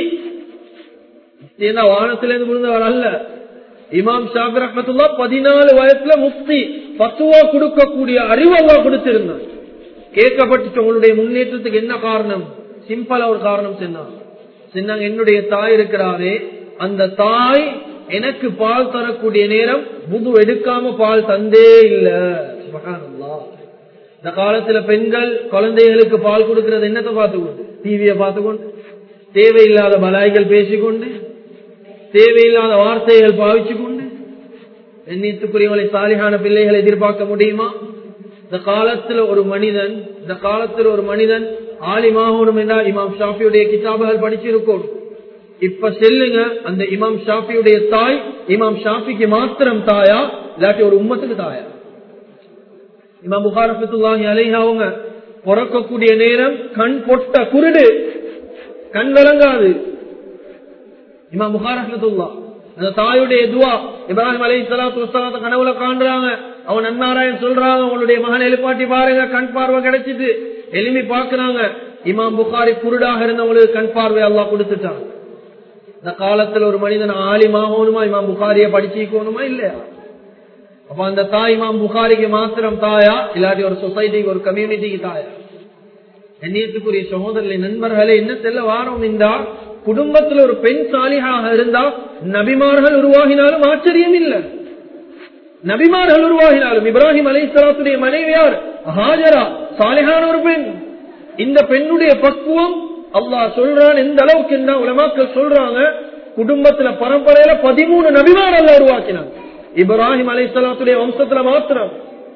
A: வானத்தில இருந்து விழுந்தவர் அல்ல இமாம் ஷாஃபி ரஹமத்துல்லா பதினாலு வயசுல முஃப்தி பத்துவா கொடுக்கக்கூடிய அறிவு அல்லா கொடுத்திருந்தார் கேட்கப்பட்டு உங்களுடைய முன்னேற்றத்துக்கு என்ன காரணம் சிம்பிளா ஒரு காரணம் சொன்னாங்க சொன்னாங்க என்னுடைய தாய் இருக்கிறாரே அந்த தாய் எனக்கு பால் தரக்கூடிய நேரம் புது எடுக்காம பால் தந்தே இல்ல சுபஹானல்லாஹ். இந்த காலத்துல பெண்கள் குழந்தைகளுக்கு பால் கொடுக்கிறது என்னத்தை பார்த்துக்கொண்டு டிவியை பார்த்துக்கொண்டு தேவையில்லாத பலாய்கள் பேசிக்கொண்டு தேவையில்லாத வார்த்தைகள் பாவிச்சு கொண்டு எண்ணித்துக்குரியவங்களை சாலிகான பிள்ளைகளை எதிர்பார்க்க முடியுமா இந்த காலத்துல ஒரு மனிதன் இந்த காலத்துல ஒரு மனிதன் ஆலிமாகணும் என்றால் இமாம் ஷாஃபியுடைய கிதாபுகள் படிச்சிருக்கோம் இப்ப செல்லுங்க அந்த இமாம் ஷாஃபியுடைய தாய் இமாம் ஷாஃபிக்கு மாத்திரம் தாயா இல்லாட்டி ஒரு உம்மத்துக்கு தாயா இமாம் புகாரத்துல்லாஹி அலைஹா அவங்க பிறக்கக்கூடிய நேரம் கண் பொட்ட குருடு கண் விளங்காது இமாம் புகாரத்துல்லா அந்த தாயுடைய துவா இப்ராஹிம் அலை சலாத்து வசலாத்த கனவுல காண்றாங்க அவன் நன்னாராயன் சொல்றாங்க உங்களுடைய மகன் எழுப்பாட்டி பாருங்க கண் பார்வை கிடைச்சிட்டு எளிமை பாக்குறாங்க இமாம் புகாரி குருடாக இருந்தவங்களுக்கு கண் பார்வை எல்லாம் கொடுத்துட்டாங்க இந்த காலத்துல ஒரு மனிதன் ஆலிமாகணுமா இமாம் புகாரிய படிச்சுக்கணுமா இல்லையா அப்ப அந்த தாய் இமாம் புகாரிக்கு மாத்திரம் தாயா இல்லாட்டி ஒரு சொசைட்டிக்கு ஒரு கம்யூனிட்டிக்கு தாயா எண்ணியத்துக்குரிய சகோதரர்களை நண்பர்களே என்ன செல்ல வாரம் என்றா குடும்பத்தில் ஒரு பெண் சாலிகாக இருந்தா நபிமார்கள் உருவாகினாலும் ஆச்சரியம் இல்லை நபிமார்கள் உருவாகினாலும் இப்ராஹிம் அலை சலாத்துடைய மனைவியார் ஹாஜரா சாலிகான ஒரு பெண் இந்த பெண்ணுடைய பக்குவம் அல்லாஹ் சொல்றான் எந்த அளவுக்கு என்ன உலமாக்கள் சொல்றாங்க குடும்பத்துல பரம்பரையில பதிமூணு நபிமார் அல்ல உருவாக்கினாங்க இப்ராஹிம் அலை சலாத்துடைய வம்சத்துல மாத்திரம்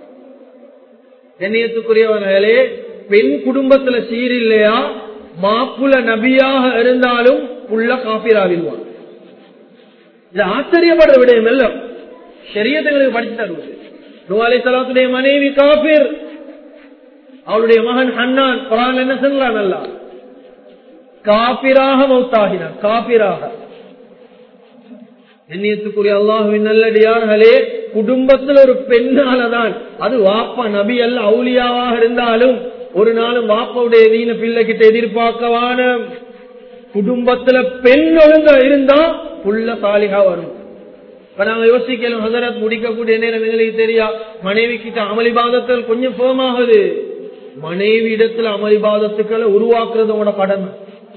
A: எண்ணியத்துக்குரியவர்களே பெண் குடும்பத்துல சீரில்லையா மாப்புல நபியாக இருந்தாலும் புள்ள காப்பீராவிடுவான் இது ஆச்சரியப்படுற விடயம் எல்லாம் சரியத்துங்களுக்கு படிச்சு தருவது நூ அலை சலாத்துடைய மனைவி காபீர் அவளுடைய மகன் ஹன்னான் குரான் என்ன சொல்றான் அல்ல காபிராக மௌத்தாகினார் காபிராக எண்ணியத்துக்குரிய அல்லாஹுவின் நல்லடியார்களே குடும்பத்தில் ஒரு பெண்ணாலதான் அது வாப்பா நபி அல்ல அவுலியாவாக இருந்தாலும் ஒரு நாளும் வாப்பாவுடைய வீண பிள்ளைகிட்ட எதிர்பார்க்கவான குடும்பத்துல பெண் ஒழுங்க இருந்தா புள்ள சாலிகா வரும் இப்ப நாங்க யோசிக்கலும் ஹசரத் முடிக்கக்கூடிய நேரம் எங்களுக்கு தெரியா மனைவி கிட்ட அமளிபாதத்தில் கொஞ்சம் ஃபேமாகுது மனைவி இடத்துல அமளிபாதத்துக்களை உருவாக்குறதோட கடமை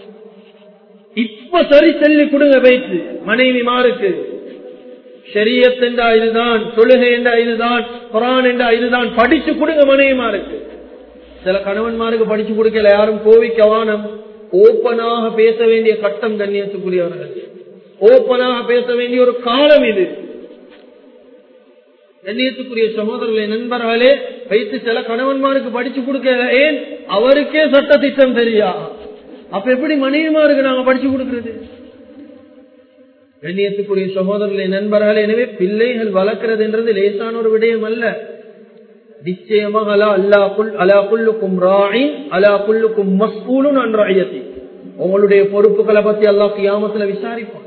A: இப்ப சரி சொல்லி கொடுங்க வைத்து மனைவி மாருக்கு ஷரியத் என்றா இதுதான் தொழுகை என்றா இதுதான் குரான் என்றா இதுதான் படிச்சு கொடுங்க மனைவிமாருக்கு சில கணவன்மாருக்கு படிச்சு கொடுக்கல யாரும் கோவிக்கவானம் ஓப்பனாக பேச வேண்டிய கட்டம் கண்ணியத்துக்குரியவர்கள் ஓப்பனாக பேச வேண்டிய ஒரு காலம் இது கண்ணியத்துக்குரிய சகோதரர்களை நண்பர்களே வைத்து சில கணவன்மாருக்கு படிச்சு கொடுக்க ஏன் அவருக்கே சட்ட திட்டம் தெரியா அப்ப எப்படி மனைவிமாருக்கு நாங்க படிச்சு கொடுக்கிறது கண்ணியத்துக்குரிய சகோதரர்களை நண்பர்களே எனவே பிள்ளைகள் வளர்க்கிறது என்றது லேசான ஒரு விடயம் அல்ல நிச்சயமாக அலா அல்லா குல் அலா குல்லுக்கும் ராயின் அலா குல்லுக்கும் மஸ்கூலும் நன்றாயத்தி உங்களுடைய பொறுப்புகளை பத்தி அல்லாஹ் கியாமத்துல விசாரிப்பான்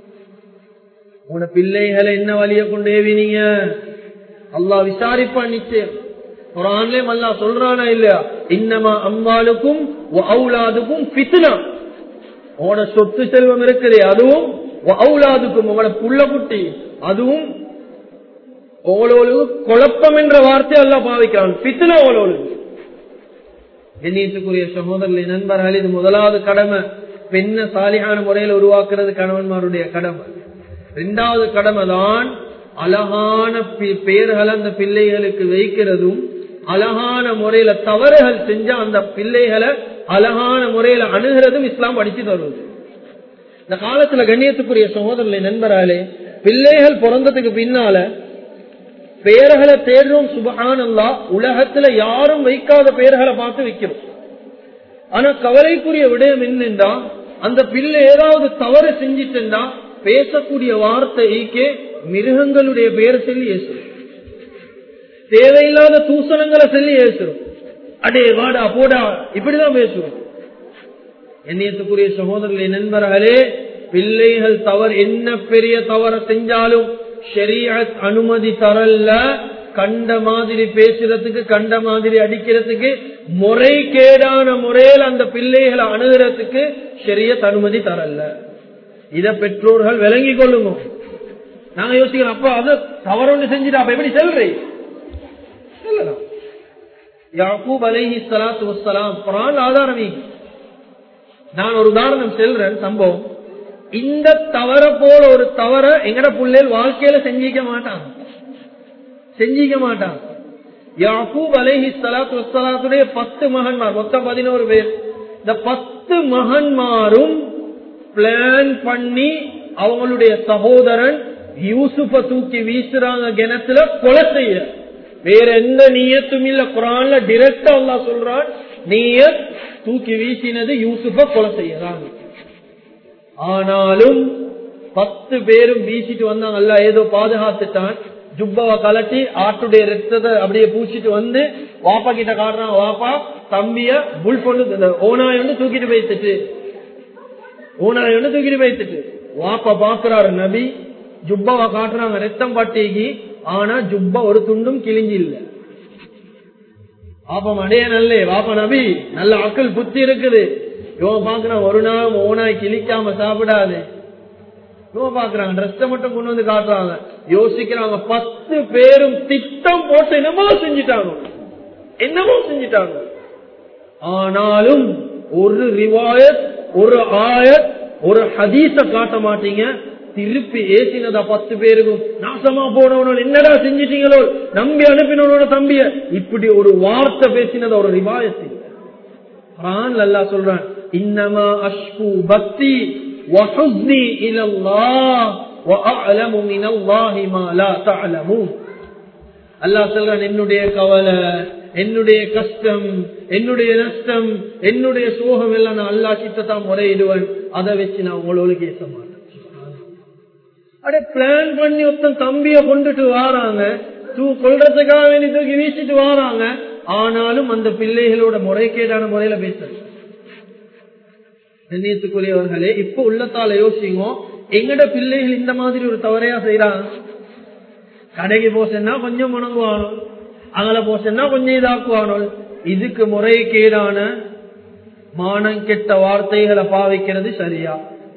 A: உன பிள்ளைகளை என்ன வழிய கொண்டு ஏவினீங்க அல்லாஹ் விசாரிப்பான் நிச்சயம் குரான்லயும் அல்லாஹ் சொல்றானா இல்லையா இன்னமா அம்மாளுக்கும் அவுலாதுக்கும் பித்னா உன சொத்து செல்வம் இருக்குது அதுவும் அவுலாதுக்கும் உங்களோட புள்ள குட்டி அதுவும் ஓலோலு குழப்பம் என்ற வார்த்தை எல்லாம் பாவிக்கிறான் பித்னா ஓலோலு எண்ணியத்துக்குரிய சகோதரர்களை நண்பர்கள் இது முதலாவது கடமை பெண்ண சாலிகான முறையில் உருவாக்குறது கணவன்மாருடைய கடமை இரண்டாவது கடமை தான் அழகான பெயர்களை அந்த பிள்ளைகளுக்கு வைக்கிறதும் அழகான முறையில தவறுகள் செஞ்சா அந்த பிள்ளைகளை அழகான முறையில அணுகிறதும் இஸ்லாம் படிச்சு தருவது இந்த காலத்துல கண்ணியத்துக்குரிய சகோதரர்களை நண்பராலே பிள்ளைகள் பிறந்ததுக்கு பின்னால பெயர்களை தேடுறோம் சுபகானல்லா உலகத்துல யாரும் வைக்காத பெயர்களை பார்த்து வைக்கிறோம் ஆனா கவலைக்குரிய விடயம் என்னென்றா அந்த பிள்ளை ஏதாவது தவறு செஞ்சிட்டுண்டா பேசக்கூடிய வார்த்தைக்கே மிருகங்களுடைய பெயரை சொல்லி ஏசுறோம் தேவையில்லாத தூசணங்களை சொல்லி ஏசுறோம் அடே வாடா போடா இப்படிதான் பேசுவோம் எண்ணியத்துக்குரிய சகோதரர்களை நண்பர்களே பிள்ளைகள் தவறு என்ன பெரிய தவற செஞ்சாலும் ஷரியத் அனுமதி தரல கண்ட மாதிரி பேசுறதுக்கு கண்ட மாதிரி அடிக்கிறதுக்கு முறைகேடான முறையில் அந்த பிள்ளைகளை அணுகிறதுக்கு ஷரியத் அனுமதி தரல இத பெற்றோர்கள் விளங்கி கொள்ளுங்க நாங்க யோசிக்கிறோம் அப்ப அது தவறு செஞ்சுட்டு அப்ப எப்படி செல்றீங்க யாக்கூப் அலைஹி சலாத்து வசலாம் குரான் ஆதாரமே நான் ஒரு உதாரணம் செல்றேன் சம்பவம் இந்த தவற போல ஒரு தவற எங்கட பிள்ளைகள் வாழ்க்கையில செஞ்சிக்க மாட்டாங்க செஞ்சிக்க மாட்டாங்க யாக்கூப் அலைஹி சலாத்து வசலாத்துடைய பத்து மகன்மார் மொத்தம் பதினோரு பேர் இந்த பத்து மகன்மாரும் பிளான் பண்ணி அவங்களுடைய சகோதரன் யூசுஃப தூக்கி வீசுறாங்க கிணத்துல கொலை செய்ய வேற எந்த நீயத்தும் இல்ல குரான்ல டிரெக்டா அல்லா சொல்றான் நீயத் தூக்கி வீசினது யூசுஃப கொலை செய்யறாங்க ஆனாலும் பத்து பேரும் வீசிட்டு வந்தாங்க அல்ல ஏதோ பாதுகாத்துட்டான் ஜுப்பாவை கலட்டி ஆட்டுடைய ரத்தத்தை அப்படியே பூச்சிட்டு வந்து வாப்பா கிட்ட காட்டுறான் வாப்பா தம்பிய புல் பொண்ணு ஓனாய் வந்து தூக்கிட்டு போய்த்துட்டு ஓனாய் வந்து தூக்கிட்டு போய்த்துட்டு வாப்பா பாக்குறாரு நபி ஜுப்பாவை காட்டுறாங்க ரத்தம் பட்டிக்கு ஆனா ஜுப்பா ஒரு துண்டும் கிழிஞ்சி இல்ல வாப்பா அடைய நல்லே வாப்பா நபி நல்ல அக்கல் புத்தி இருக்குது இவன் பாக்குறான் ஒரு நாள் ஓனாய் கிழிக்காம சாப்பிடாது இவன் பாக்குறாங்க ட்ரெஸ்ஸை மட்டும் கொண்டு வந்து காட்டுறாங்க யோசிக்கிறாங்க பத்து பேரும் திட்டம் போட்டு என்னமோ செஞ்சிட்டாங்க என்னமோ செஞ்சிட்டாங்க ஆனாலும் ஒரு ரிவாயத் ஒரு ஆயத் ஒரு ஹதீஸ காட்ட மாட்டீங்க திருப்பி ஏசினதா பத்து பேருக்கும் நாசமா போனவனோட என்னடா செஞ்சிட்டீங்களோ நம்பி அனுப்பினவனோட தம்பிய இப்படி ஒரு வார்த்தை பேசினத ஒரு ரிவாயத்து குரான் அல்லா சொல்றான் இன்னமா அஷ்கு பக்தி وحزني إلى الله وأعلم من الله ما لا تعلمون அல்லாஹ் சொல்றான் என்னுடைய கவலை என்னுடைய கஷ்டம் என்னுடைய நஷ்டம் என்னுடைய சோகம் எல்லாம் நான் அல்லா கிட்டத்தான் முறையிடுவேன் அதை வச்சு நான் உங்களோட கேச மாட்டேன் அடே பிளான் பண்ணி ஒருத்தன் தம்பிய கொண்டுட்டு வாராங்க தூ கொள்றதுக்காக வேண்டி தூக்கி வீசிட்டு வாராங்க ஆனாலும் அந்த பிள்ளைகளோட முறைகேடான முறையில பேசுறது கண்ணியத்துக்குரியவர்களே இப்ப உள்ளத்தால யோசிங்க எங்கட பிள்ளைகள் இந்த மாதிரி ஒரு தவறையா செய்யறாங்க கடைக்கு போசன்னா கொஞ்சம் முணங்குவானோ அகல போசன்னா கொஞ்சம் இதாக்குவானோ இதுக்கு முறைகேடான மானம் கெட்ட வார்த்தைகளை பாவிக்கிறது சரியா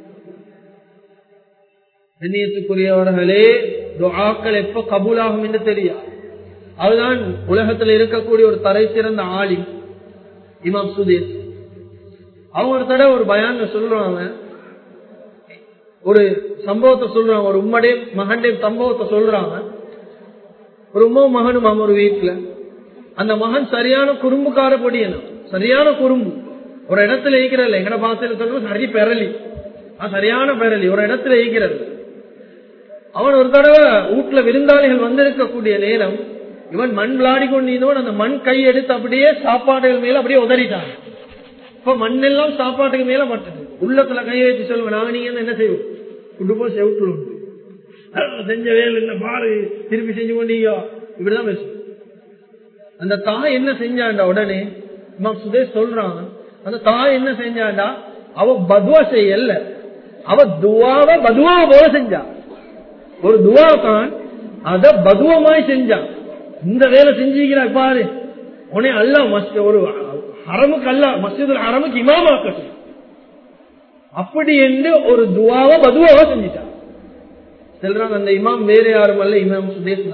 A: கண்ணியத்துக்குரியவர்களே துஆக்கள் எப்ப கபூலாகும் என்று தெரியா அதுதான் உலகத்தில் இருக்கக்கூடிய ஒரு தரை சிறந்த ஆளி இமாம் சுதேஷ் அவங்க ஒரு தடவை ஒரு பயான் சொல்றாங்க ஒரு சம்பவத்தை சொல்றாங்க ஒரு உம்மடைய மகண்டே சம்பவத்தை சொல்றாங்க ஒரு உமா மகனும் ஒரு வீட்டுல அந்த மகன் சரியான குறும்புக்கார பொடியனும் சரியான குறும்பு ஒரு இடத்துல ஈக்கிறல்ல எங்கட பாசையில சொல்றது சரி பெறலி சரியான பெறலி ஒரு இடத்துல ஈக்கிறது அவன் ஒரு தடவை வீட்டுல விருந்தாளிகள் வந்திருக்கக்கூடிய நேரம் இவன் மண் விளாடி கொண்டிருந்தவன் அந்த மண் கை எடுத்து அப்படியே சாப்பாடுகள் மேல அப்படியே உதறிட்டான் இப்ப மண்ணெல்லாம் சாப்பாட்டுக்கு மேல மாட்டது உள்ளத்துல கை வச்சு சொல்லுவேன் நாங்க நீங்க என்ன செய்வோம் குடும்பம் செவிட்டுருவோம் செஞ்ச வேலை என்ன பாரு திருப்பி செஞ்சு கொண்டீங்க இப்படிதான் பேசுவோம் அந்த தாய் என்ன செஞ்சாண்டா உடனே இமாம் சுதேஷ் சொல்றான் அந்த தாய் என்ன செஞ்சாண்டா அவ பதுவா செய்யல அவ துவாவ பதுவா போல செஞ்சா ஒரு துவா தான் அத பதுவமாய் செஞ்சான் இந்த வேலை செஞ்சுக்கிறா பாரு உடனே அல்ல மஸ்ட் ஒரு ஹரமுக்கு அல்ல மஸ்ஜிதுல் ஹரமுக்கு இமாமாக்கட்டும் அப்படி என்று ஒரு துவாவ பதுவாவ செஞ்சிட்டான் சொல்றாங்க அந்த இமாம் வேற யாரும் அல்ல இமாம் சுதேஷ்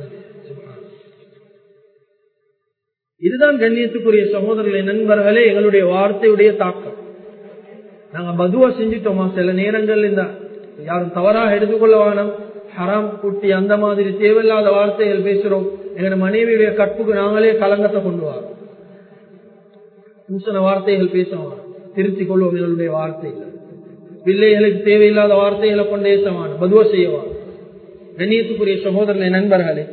A: இதுதான் கண்ணியத்துக்குரிய சகோதரர்களை நண்பர்களே எங்களுடைய வார்த்தையுடைய தாக்கம் நாங்க பதுவா செஞ்சிட்டோமா சில நேரங்கள் இந்த யாரும் தவறாக எடுத்துக்கொள்ள வேணும் ஹராம் குட்டி அந்த மாதிரி தேவையில்லாத வார்த்தைகள் பேசுறோம் எங்களோட மனைவியுடைய கற்புக்கு நாங்களே கலங்கத்தை கொண்டு வரோம் பூசண வார்த்தைகள் பேசுவாங்க திருத்திக் கொள்வோம் எங்களுடைய வார்த்தைகள் பிள்ளைகளுக்கு தேவையில்லாத வார்த்தைகளை கொண்டு ஏசவான் பதுவ செய்வான் கண்ணியத்துக்குரிய சகோதரனை நண்பர்களே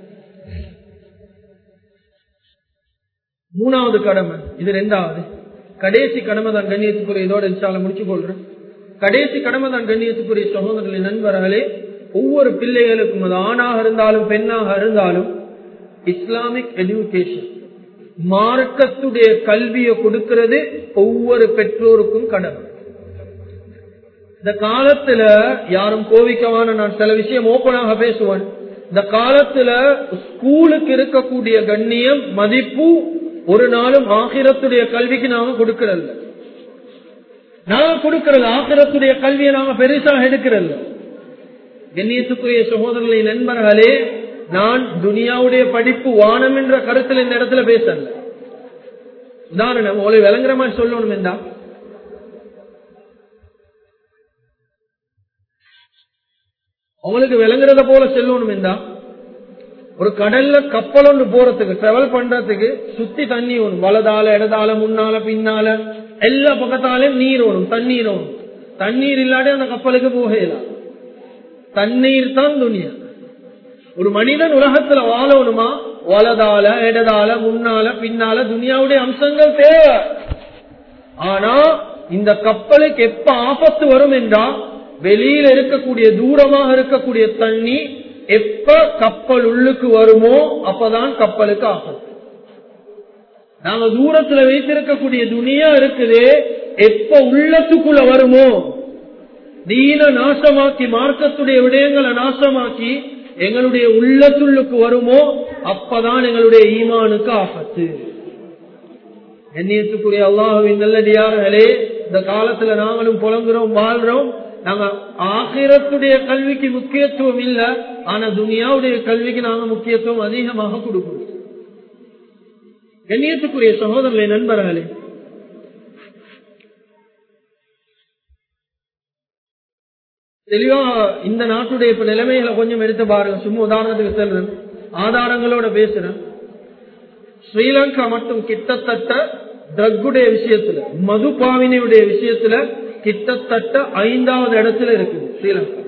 A: மூணாவது கடமை இது ரெண்டாவது கடைசி கடமை தான் கண்ணியத்துக்குரிய இதோட இன்ஷால முடிச்சு கொள்றேன் கடைசி கடமை தான் கண்ணியத்துக்குரிய சகோதரர்களை நண்பர்களே ஒவ்வொரு பிள்ளைகளுக்கும் அது ஆணாக இருந்தாலும் பெண்ணாக இருந்தாலும் இஸ்லாமிக் எஜுகேஷன் மார்க்கத்துடைய கல்வியை கொடுக்கிறது ஒவ்வொரு பெற்றோருக்கும் கடமை இந்த காலத்துல யாரும் கோவிக்கவான நான் சில விஷயம் ஓப்பனாக பேசுவேன் இந்த காலத்துல ஸ்கூலுக்கு இருக்கக்கூடிய கண்ணியம் மதிப்பு ஒரு நாளும் ஆகிரத்துடைய கல்விக்கு நாங்க கொடுக்கறதில்ல நாங்க கொடுக்கறது ஆகிரத்துடைய கல்வியை நாங்க பெருசாக எடுக்கிறல்ல கண்ணியத்துக்குரிய சகோதரர்களை நண்பர்களே நான் துனியாவுடைய படிப்பு வானம் என்ற கருத்தில் இந்த இடத்துல பேசல உதாரணம் உங்களை விளங்குற மாதிரி சொல்லணும் என்றா உங்களுக்கு விளங்குறத போல செல்லணும் என்றா ஒரு கடல்ல கப்பல் ஒன்று போறதுக்கு டிராவல் பண்றதுக்கு சுத்தி தண்ணி வேணும் வலதால இடதால முன்னால பின்னால எல்லா பக்கத்தாலையும் நீர் வேணும் தண்ணீர் வேணும் தண்ணீர் இல்லாட்டி அந்த கப்பலுக்கு போகலாம் தண்ணீர் தான் துணியா ஒரு மனிதன் உலகத்துல வாழணுமா வலதால இடதால முன்னால பின்னால துனியாவுடைய அம்சங்கள் தேவை ஆனா இந்த கப்பலுக்கு எப்ப ஆபத்து வரும் என்றா வெளியில இருக்கக்கூடிய தூரமாக இருக்கக்கூடிய தண்ணி எப்ப கப்பல் உள்ளுக்கு வருமோ அப்பதான் கப்பலுக்கு ஆபத்து நாங்க தூரத்துல வைத்திருக்கக்கூடிய துணியா இருக்குது எப்ப உள்ளத்துக்குள்ள வருமோ நீல நாசமாக்கி மார்க்கத்துடைய விடயங்களை நாசமாக்கி எங்களுடைய உள்ளத்துள்ளுக்கு வருமோ அப்பதான் எங்களுடைய ஈமானுக்கு ஆபத்து எண்ணியத்துக்குரிய அல்லாஹுவின் நல்லடியார்களே இந்த காலத்துல நாங்களும் புலங்குறோம் வாழ்றோம் நாங்க ஆகிரத்துடைய கல்விக்கு முக்கியத்துவம் இல்ல ஆனா துனியாவுடைய கல்விக்கு நாங்க முக்கியத்துவம் அதிகமாக கொடுக்கிறோம் கண்ணியத்துக்குரிய சகோதரர்களே நண்பர்களே தெளிவா இந்த நாட்டுடைய இப்ப நிலைமைகளை கொஞ்சம் எடுத்து பாருங்க சும்மா உதாரணத்துக்கு சொல்றேன் ஆதாரங்களோட பேசுறேன் ஸ்ரீலங்கா மட்டும் கிட்டத்தட்ட ட்ரக்குடைய விஷயத்துல மது பாவினையுடைய விஷயத்துல கிட்டத்தட்ட ஐந்தாவது இடத்துல இருக்குது ஸ்ரீலங்கா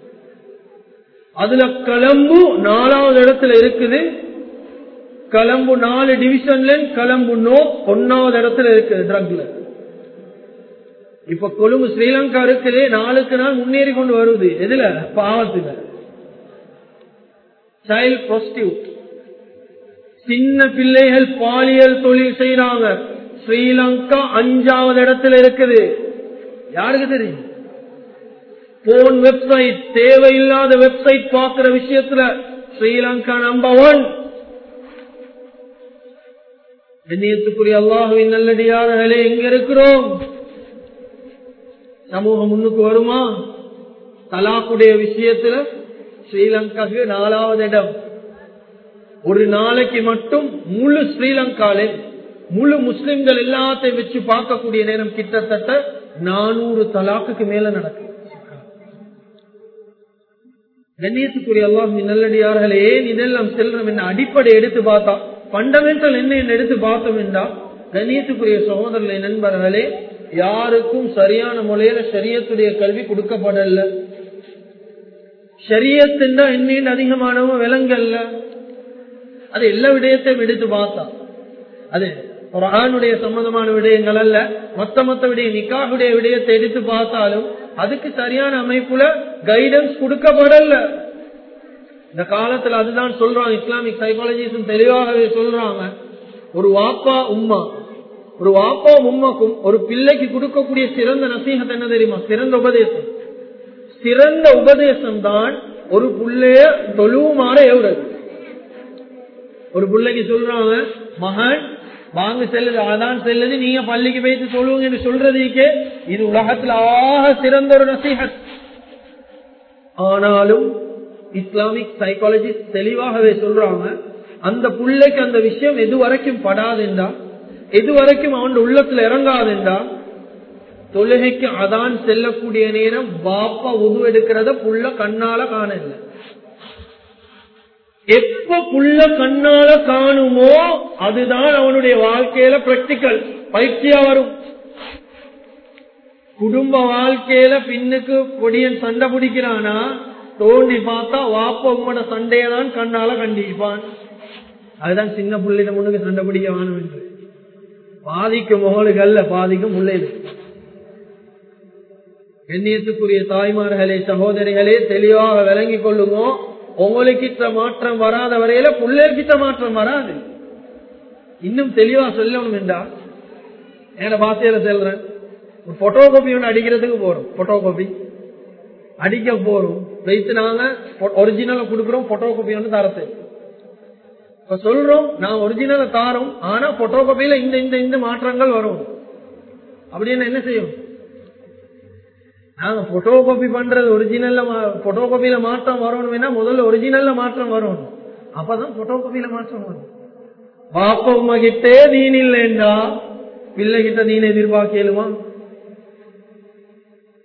A: அதுல கலம்பு நாலாவது இடத்துல இருக்குது கலம்பு நாலு டிவிஷன்ல கலம்பு நோ ஒன்னாவது இடத்துல இருக்குது ட்ரக்ல இப்ப கொழும்பு ஸ்ரீலங்கா இருக்குது நாளுக்கு நாள் முன்னேறி கொண்டு வருது எதுல பாவத்துல சைல்ட் ப்ரோஸ்டியூட் சின்ன பிள்ளைகள் பாலியல் தொழில் செய்யறாங்க ஸ்ரீலங்கா அஞ்சாவது இடத்துல இருக்குது யாருக்கு தெரியும் போன் வெப்சைட் தேவையில்லாத வெப்சைட் பார்க்கிற விஷயத்துல ஸ்ரீலங்கா நம்பர் ஒன் எண்ணியத்துக்குரிய அல்லாஹுவின் நல்லடியார்களே எங்க இருக்கிறோம் சமூகம் முன்னுக்கு வருமா தலாக்குடைய விஷயத்துல ஸ்ரீலங்காக்கு நாலாவது இடம் ஒரு நாளைக்கு மட்டும் முழு ஸ்ரீலங்காலே முழு முஸ்லிம்கள் எல்லாத்தையும் வச்சு பார்க்கக்கூடிய நேரம் கிட்டத்தட்ட நானூறு தலாக்குக்கு மேல நடக்கும் கண்ணியத்துக்குரிய எல்லாம் நல்லடியார்கள் ஏன் இதெல்லாம் செல்றோம் என்ன அடிப்படை எடுத்து பார்த்தா பண்டமெண்டல் என்ன எடுத்து பார்த்தோம் என்றா கண்ணியத்துக்குரிய சகோதரர்களை நண்பர்களே யாருக்கும் சரியான முறையில சரியத்துடைய கல்வி கொடுக்கப்படல சரியத்துண்டா என்ன அதிகமானவங்க விலங்கல்ல அது எல்லா விடயத்தையும் எடுத்து பார்த்தா அது ஒரு ஆணுடைய சம்பந்தமான விடயங்கள் அல்ல மொத்த மொத்த விடய நிக்காவுடைய விடயத்தை எடுத்து பார்த்தாலும் அதுக்கு சரியான அமைப்புல கைடன்ஸ் கொடுக்கப்படல இந்த காலத்துல அதுதான் சொல்றாங்க இஸ்லாமிக் சைக்காலஜிஸ்டும் தெளிவாகவே சொல்றாங்க ஒரு வாப்பா உம்மா ஒரு வாப்பா உம்மாக்கும் ஒரு பிள்ளைக்கு கொடுக்கக்கூடிய சிறந்த நசீகத் என்ன தெரியுமா சிறந்த உபதேசம் சிறந்த உபதேசம் தான் ஒரு புள்ளைய தொழுவுமாற எவ்வளவு ஒரு பிள்ளைக்கு சொல்றாங்க மகன் வாங்க செல்லுது அதான் செல்லுது நீங்க பள்ளிக்கு போயிட்டு சொல்லுவீங்க என்று சொல்றதுக்கே இது உலகத்தில் ஆக சிறந்த ஒரு நசீகத் ஆனாலும் இஸ்லாமிக் சைக்காலஜி தெளிவாகவே சொல்றாங்க அந்த பிள்ளைக்கு அந்த விஷயம் எது வரைக்கும் படாதுண்டா எது வரைக்கும் அவன் உள்ளத்துல இறங்காதுண்டா தொழுகைக்கு அதான் செல்லக்கூடிய நேரம் பாப்பா உது எடுக்கிறத புள்ள கண்ணால காணல எப்ப புள்ள கண்ணால காணுமோ அதுதான் அவனுடைய வாழ்க்கையில பிராக்டிக்கல் பயிற்சியா வரும் குடும்ப வாழ்க்கையில பின்னுக்கு பொடியன் சண்டை பிடிக்கிறானா தோண்டி பார்த்தா வாப்ப உம்மோட சண்டையதான் கண்ணால கண்டிப்பான் அதுதான் சின்ன பிள்ளைங்க முன்னுக்கு சண்டை பிடிக்க வேணும் என்று பாதிக்கும் முகலுக்கு அல்ல பாதிக்கும் பிள்ளைகள் எண்ணியத்துக்குரிய தாய்மார்களே சகோதரிகளே தெளிவாக விளங்கிக் கொள்ளுமோ உங்களுக்கிட்ட மாற்றம் வராத வரையில பிள்ளைகிட்ட மாற்றம் வராது இன்னும் தெளிவா சொல்லணும் என்றா என பாசையில செல்றேன் ஒரு போட்டோ காப்பி ஒன்று அடிக்கிறதுக்கு போறோம் போட்டோ காப்பி அடிக்க போறோம் வைத்து நாங்க ஒரிஜினலை கொடுக்கிறோம் போட்டோ காப்பி ஒன்று தரத்து இப்ப சொல்றோம் நான் ஒரிஜினலை தாரோம் ஆனா போட்டோ காப்பியில இந்த இந்த இந்த மாற்றங்கள் வரும் அப்படின்னு என்ன செய்யும் நாங்க போட்டோ காப்பி பண்றது ஒரிஜினல்ல போட்டோ காப்பியில மாற்றம் வரணும் முதல்ல ஒரிஜினல்ல மாற்றம் வரணும் அப்பதான் போட்டோ காப்பியில மாற்றம் வரும் பாப்ப உமா கிட்டே நீன் இல்லைண்டா பிள்ளை கிட்ட நீன் எதிர்பார்க்கலுமா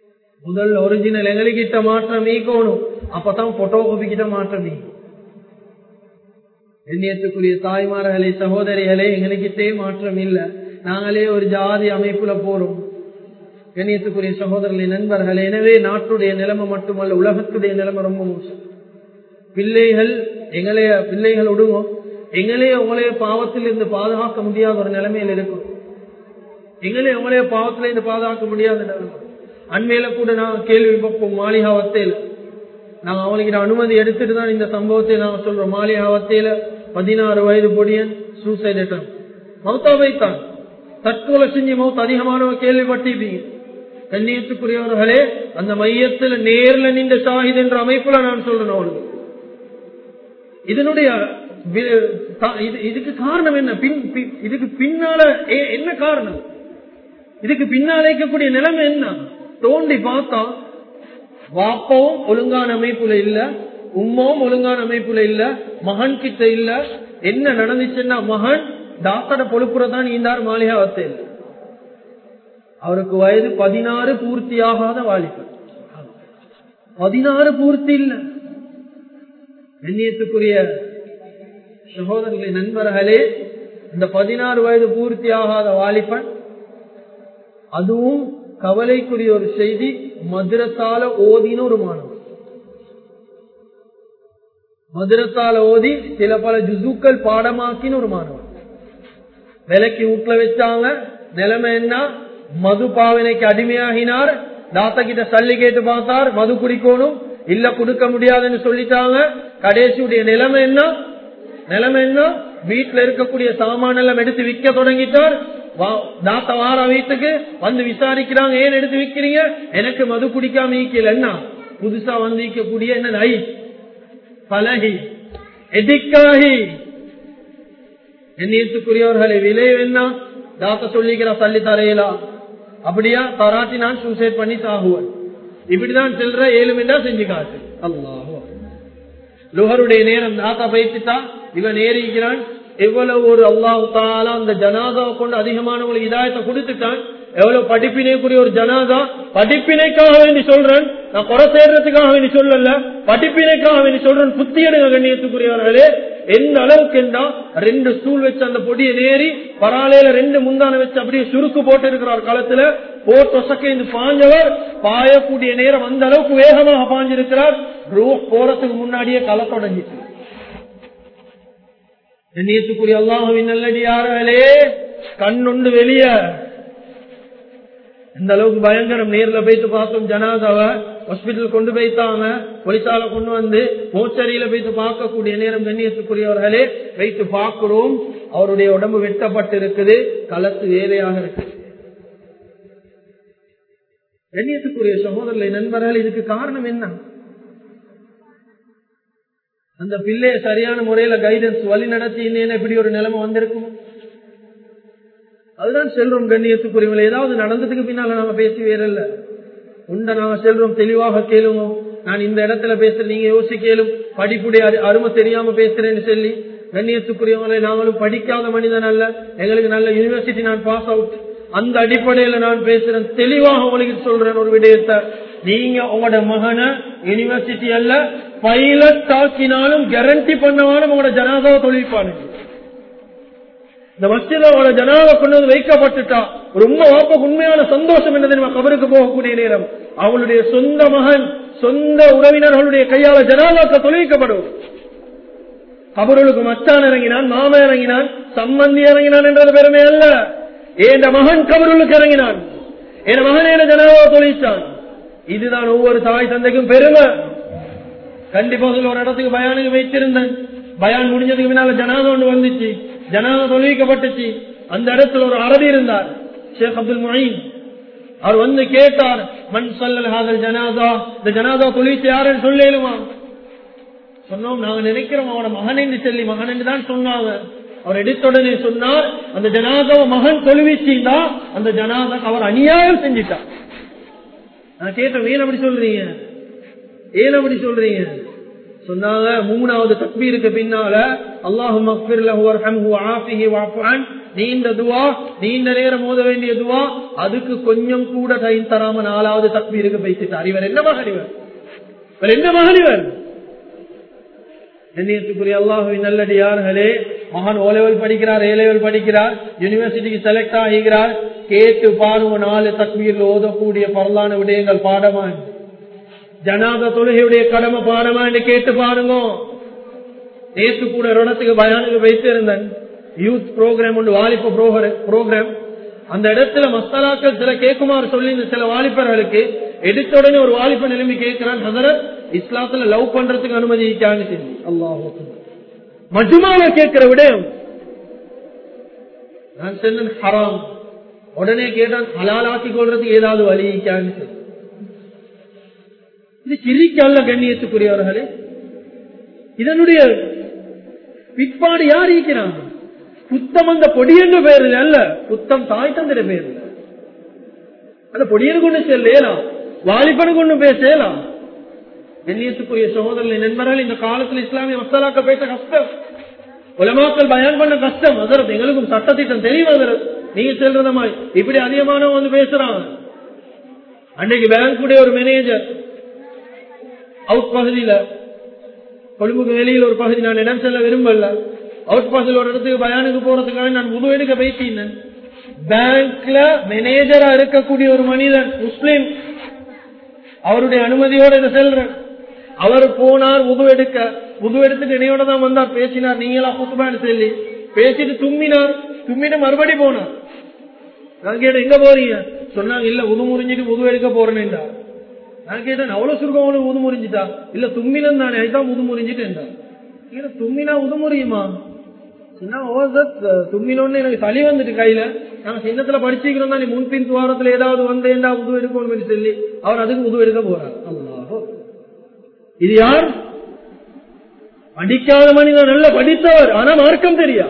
A: முதல் ஒரிஜினல் எங்ககிட்ட மாற்றம் ஈக்கணும் அப்பதான் போட்டோ காப்பி கிட்ட மாற்றம் ஈக்கும் எண்ணியத்துக்குரிய தாய்மார்களே சகோதரிகளே எங்களுக்கிட்டே மாற்றம் இல்ல நாங்களே ஒரு ஜாதி அமைப்புல போறோம் கண்ணியத்துக்குரிய சகோதரர்களே நண்பர்களே எனவே நாட்டுடைய நிலைமை மட்டுமல்ல உலகத்துடைய நிலைமை ரொம்ப மோசம் பிள்ளைகள் எங்களைய பிள்ளைகள் விடுவோம் எங்களையே உங்களைய பாவத்தில் இருந்து பாதுகாக்க முடியாத ஒரு நிலைமையில் இருக்கும் எங்களே உங்களைய பாவத்தில இருந்து பாதுகாக்க முடியாத நிலைமை அண்மையில கூட நான் கேள்வி பார்ப்போம் மாளிகாவத்தையில் நாங்க அவங்களுக்கு அனுமதி எடுத்துட்டு தான் இந்த சம்பவத்தை நாங்க சொல்றோம் மாளிகாவத்தையில பதினாறு வயது பொடியன் சூசைட் அட்டம் மௌத்தா வைத்தான் தற்கொலை செஞ்சு மௌத் அதிகமானவங்க கேள்விப்பட்டிருப்பீங்க கண்ணியத்துக்குரியவர்களே அந்த மையத்துல நேர்ல நின்ற ஷாஹித் என்ற அமைப்புல நான் சொல்றேன் அவனுக்கு இதனுடைய இதுக்கு காரணம் என்ன பின் இதுக்கு பின்னால என்ன காரணம் இதுக்கு பின்னால இருக்கக்கூடிய நிலைமை என்ன தோண்டி பார்த்தா வாப்பவும் ஒழுங்கான அமைப்புல இல்ல உம்மாவும் ஒழுங்கான அமைப்புல இல்ல மகன் கிட்ட இல்ல என்ன நடந்துச்சுன்னா மகன் டாக்டர பொழுப்புறதான் ஈந்தார் மாளிகாவத்தை இல்ல அவருக்கு வயது பதினாறு பூர்த்தியாகாத வாலிபர் பதினாறு பூர்த்தி இல்ல கண்ணியத்துக்குரிய சகோதரர்களை நண்பர்களே இந்த பதினாறு வயது பூர்த்தி ஆகாத வாலிபன் அதுவும் கவலைக்குரிய ஒரு செய்தி மதுரத்தால ஓதின ஒரு மாணவன் மதுரத்தால ஓதி சில பல ஜுசுக்கள் பாடமாக்கின ஒரு மாணவன் விலைக்கு வீட்டுல வச்சாங்க நிலைமை என்ன மது பாவனைக்கு அடிமையாகினார் தாத்தா கிட்ட சல்லி கேட்டு பார்த்தார் மது குடிக்கணும் இல்ல கொடுக்க முடியாதுன்னு சொல்லிட்டாங்க கடைசியுடைய நிலைமை என்ன நிலைமை என்ன வீட்டுல இருக்கக்கூடிய சாமான எல்லாம் எடுத்து விற்க தொடங்கிட்டார் தாத்தா வார வீட்டுக்கு வந்து விசாரிக்கிறாங்க ஏன் எடுத்து விற்கிறீங்க எனக்கு மது குடிக்காம ஈக்கல என்ன புதுசா வந்து ஈக்கக்கூடிய என்ன நை பலகி எதிக்காகி எண்ணியத்துக்குரியவர்களை விலை என்ன தாத்தா சொல்லிக்கிறா தள்ளி தரையலா அப்படியா தராட்டி நான் சூசைட் பண்ணி சாகுவேன் இப்படிதான் செல்ற ஏழு மிண்டா செஞ்சு காட்டு அல்லாஹோ லுகருடைய நேரம் தாத்தா பயிற்சித்தா இவன் ஏறிக்கிறான் எவ்வளவு ஒரு அல்லாஹு தாலா அந்த ஜனாதாவை கொண்டு அதிகமானவங்களுக்கு இதாயத்தை கொடுத்துட்டான் எவ்வளவு படிப்பினைக்குரிய ஒரு ஜனாதா படிப்பினைக்காக வேண்டி சொல்றேன் நான் குறை சேர்றதுக்காக வேண்டி சொல்லல படிப்பினைக்காக வேண்டி சொல்றேன் புத்தி எடுங்க கண்ணியத்துக்குரியவர்களே எந்த அளவுக்கு என்றா ரெண்டு ஸ்டூல் வச்சு அந்த பொடியை நேரி பராலையில ரெண்டு முந்தான வச்சு அப்படியே சுருக்கு போட்டு இருக்கிறார் காலத்துல போட்டு ஒசக்கைந்து பாஞ்சவர் பாயக்கூடிய நேரம் அந்த அளவுக்கு வேகமாக பாஞ்சிருக்கிறார் ரூ போறதுக்கு முன்னாடியே களை தொடங்கிச்சு கண்ணியத்துக்குரிய அல்லாஹுவின் நல்லடியார்களே கண்ணுண்டு வெளிய இந்த அளவுக்கு பயங்கரம் நேர்ல போயிட்டு பார்த்தோம் ஜனாதாவ ஹாஸ்பிட்டல் கொண்டு போய்த்தாங்க பொலிசால கொண்டு வந்து மோச்சரியில போயிட்டு பார்க்கக்கூடிய நேரம் கண்ணியத்துக்குரியவர்களே வைத்து பார்க்கிறோம் அவருடைய உடம்பு வெட்டப்பட்டு இருக்குது களத்து வேலையாக இருக்கு கண்ணியத்துக்குரிய சகோதரர்களை நண்பர்கள் இதுக்கு காரணம் என்ன அந்த பிள்ளைய சரியான முறையில கைடன்ஸ் வழி நடத்தி இப்படி ஒரு நிலைமை வந்திருக்கும் அதுதான் செல்றோம் கண்ணியத்துக்குரியவர்கள் ஏதாவது நடந்ததுக்கு பின்னால நாம பேசி வேறல்ல உண்ட நாம செல்றோம் தெளிவாக கேளுவோம் நான் இந்த இடத்துல பேசுறேன் நீங்க யோசிக்கலும் படிப்புடைய அருமை தெரியாம பேசுறேன்னு சொல்லி கண்ணியத்துக்குரியவங்களை நாங்களும் படிக்காத மனிதன் அல்ல எங்களுக்கு நல்ல யூனிவர்சிட்டி நான் பாஸ் அவுட் அந்த அடிப்படையில நான் பேசுறேன் தெளிவாக உங்களுக்கு சொல்றேன் ஒரு விடயத்தை நீங்க உங்களோட மகனை யூனிவர்சிட்டி அல்ல பைலட் ஆக்கினாலும் கேரண்டி பண்ணவாலும் உங்களோட ஜனாதாவை தொழிற்பானுங்க இந்த மஸ்ஜிதோட ஜனாவை கொண்டு வந்து வைக்கப்பட்டுட்டா ரொம்ப வாப்பக்கு உண்மையான சந்தோஷம் என்ன தெரியுமா கபருக்கு போகக்கூடிய நேரம் அவளுடைய சொந்த மகன் சொந்த உறவினர்களுடைய கையால ஜனாதாக்க தொழிலிக்கப்படும் கபருளுக்கு மச்சான் இறங்கினான் மாம இறங்கினான் சம்பந்தி இறங்கினான் என்றது பெருமை அல்ல என் மகன் கபருளுக்கு இறங்கினான் என் மகன் என ஜனாதாவை தொழிச்சான் இதுதான் ஒவ்வொரு தாய் தந்தைக்கும் பெருமை கண்டிப்பா ஒரு இடத்துக்கு பயானுக்கு வைத்திருந்தேன் பயான் முடிஞ்சதுக்கு பின்னால ஜனாதா ஒன்று வந்துச்சு ஜனாதா தொழுவிக்கப்பட்டுச்சு அந்த இடத்துல ஒரு அரபி இருந்தார் ஷேக் அப்துல் முயின் அவர் வந்து கேட்டார் மண் சொல்லல் ஹாதல் ஜனாதா இந்த ஜனாதா தொழிச்சு யாருன்னு சொல்லேலுமா சொன்னோம் நாங்க நினைக்கிறோம் அவனோட மகன் என்று சொல்லி மகன் என்று தான் சொன்னாங்க அவர் எடுத்துடனே சொன்னார் அந்த ஜனாதாவை மகன் தொழுவிச்சிருந்தா அந்த ஜனாதா அவர் அநியாயம் செஞ்சிட்டார் நான் கேட்டேன் ஏன் அப்படி சொல்றீங்க ஏன் அப்படி சொல்றீங்க சொன்னாங்க மூணாவது தக்பீருக்கு பின்னால அல்லாஹும் நீண்ட துவா நீண்ட நேரம் மோத வேண்டிய துவா அதுக்கு கொஞ்சம் கூட டைம் தராம நாலாவது தக்பீருக்கு பேசிட்டார் இவர் என்ன மகனிவர் இவர் என்ன மகனிவர் கண்ணியத்துக்குரிய அல்லாஹுவின் நல்லடியார்களே மகன் ஓ லெவல் படிக்கிறார் ஏ லெவல் படிக்கிறார் யூனிவர்சிட்டிக்கு செலக்ட் ஆகிறார் கேட்டு பாருங்க நாலு தக்மீர்ல ஓதக்கூடிய பரலான விடயங்கள் பாடமா ஜனாத தொழுகையுடைய கடமை பாடமா என்று கேட்டு பாருங்க நேற்று கூட ஒரு இடத்துக்கு பயானுக்கு வைத்திருந்தேன் யூத் ப்ரோக்ராம் ஒன்று வாலிப ப்ரோக்ராம் அந்த இடத்துல மசாலாக்கள் சில கேட்குமாறு சொல்லி சில வாலிபர்களுக்கு எடுத்த உடனே ஒரு வாலிப நிலைமை கேட்கிறான் ஹசரத் இஸ்லாத்துல லவ் பண்றதுக்கு அனுமதி சொல்லி அல்லாஹ் மஜுமால கேட்கிற விடயம் நான் சொன்னேன் ஹராம் உடனே கேட்டான் ஹலாலாக்கி கொள்றதுக்கு ஏதாவது வழி சொல்லி இது சிரிக்கல்ல கண்ணியத்துக்குரியவர்களே இதனுடைய பிற்பாடு யார் இருக்கிறான் புத்தம் அந்த பொடியங்க பேரு அல்ல புத்தம் தாய் தந்திர பேரு அந்த பொடியனு கொண்டு செல்லாம் வாலிபனு கொண்டு பேசலாம் கண்ணியத்துக்குரிய சகோதரர்கள் நண்பர்கள் இந்த காலத்தில் இஸ்லாமிய மசாலாக்க பேச கஷ்டம் உலமாக்கள் பயன் பண்ண கஷ்டம் அதற்கு எங்களுக்கும் சட்டத்திட்டம் தெரியும் நீங்க செல்றத மாதிரி இப்படி அதிகமானவங்க வந்து பேசுறாங்க அன்றைக்கு பேங்குடைய ஒரு மேனேஜர் அவுட் பகுதியில கொழும்புக்கு வெளியில் ஒரு பகுதி நான் இடம் செல்ல விரும்பல அவுட் பகுதியில் ஒரு இடத்துக்கு பயானுக்கு போறதுக்காக நான் முழு எடுக்க பேசினேன் பேங்க்ல மேனேஜரா இருக்கக்கூடிய ஒரு மனிதன் முஸ்லிம் அவருடைய அனுமதியோட இதை செல்றேன் அவர் போனார் உது எடுக்க உது எடுத்துட்டு இணையோட தான் வந்தார் பேசினார் நீங்களா குத்துபான்னு சொல்லி பேசிட்டு தும்மினார் தும்மிட்டு மறுபடி போனார் நான் கேட்டேன் எங்க போறீங்க சொன்னாங்க இல்ல உது முறிஞ்சிட்டு உது எடுக்க போறேன்னு நான் கேட்டேன் அவ்வளவு சுருக்கம் அவனுக்கு உது முறிஞ்சிட்டா இல்ல தும்மினம் தானே அதுதான் உது முறிஞ்சிட்டு இல்ல தும்மினா உது முறியுமா தும்மினோன்னு எனக்கு சளி வந்துட்டு கையில நாங்க சின்னத்துல படிச்சுக்கிறோம் தான் நீ முன்பின் துவாரத்துல ஏதாவது வந்தேன்டா உது எடுக்கணும் சொல்லி அவர் அதுக்கு உது எடுக்க போறார் அல்லாஹோ இது யார் படிக்காத மனிதன் நல்ல படித்தவர் ஆனா மார்க்கம் தெரியா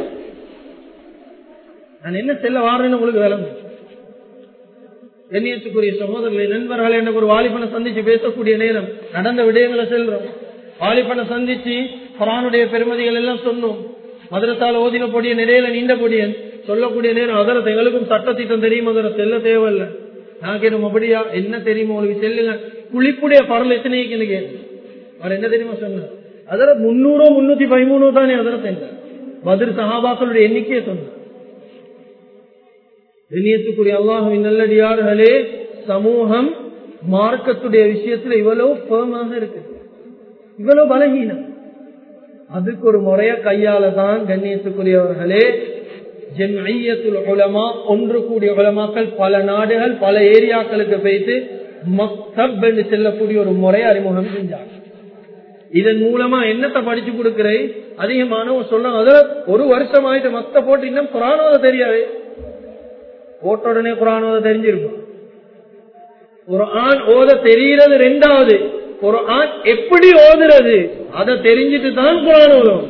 A: நான் என்ன செல்ல வாரேன்னு உங்களுக்கு விளங்கு எண்ணியத்துக்குரிய சகோதரர்களை நண்பர்கள் என்ற ஒரு வாலிபனை சந்திச்சு பேசக்கூடிய நேரம் நடந்த விடயங்களை செல்றோம் வாலிபனை சந்திச்சு குரானுடைய பெருமதிகள் எல்லாம் சொன்னோம் மதுரத்தால் ஓதின பொடிய நிறையில நீண்ட பொடியன் சொல்லக்கூடிய நேரம் அதரத்தை எங்களுக்கும் சட்டத்திட்டம் தெரியும் அதர செல்ல தேவையில்ல நான் கேட்டோம் அப்படியா என்ன தெரியுமா உங்களுக்கு செல்லுங்க குளிப்புடைய பரல் எத்தனைக்கு கேட்டு அவர் என்ன தெரியுமா சொன்னார் அதர முன்னூறோ முன்னூத்தி பதிமூணோ தானே அதர சென்றார் பதிர் சஹாபாக்களுடைய எண்ணிக்கையை சொன்னார் வெளியத்துக்குரிய அல்லாஹுவின் நல்லடியார்களே சமூகம் மார்க்கத்துடைய விஷயத்துல இவ்வளவு பேமாக இருக்கு இவ்வளவு பலகீனம் அதுக்கு ஒரு முறைய கையால தான் கண்ணியத்துக்குரியவர்களே ஜெம்ஐயத்துல் உலமா ஒன்று கூடிய உலமாக்கள் பல நாடுகள் பல ஏரியாக்களுக்கு போயிட்டு மக்தப் என்று செல்லக்கூடிய ஒரு முறையை அறிமுகம் செஞ்சாங்க இதன் மூலமா என்னத்தை படிச்சு கொடுக்கிறேன் அதிகமானவங்க சொன்னாங்க அதுல ஒரு வருஷம் ஆயிட்டு மத்த போட்டு இன்னும் குரானோத தெரியாது போட்ட உடனே குரானோத தெரிஞ்சிருக்கும் ஒரு ஆண் ஓத தெரிகிறது ரெண்டாவது ஒரு ஆண் எப்படி ஓதுறது அதை தெரிஞ்சிட்டு தான் குரான் ஓதும்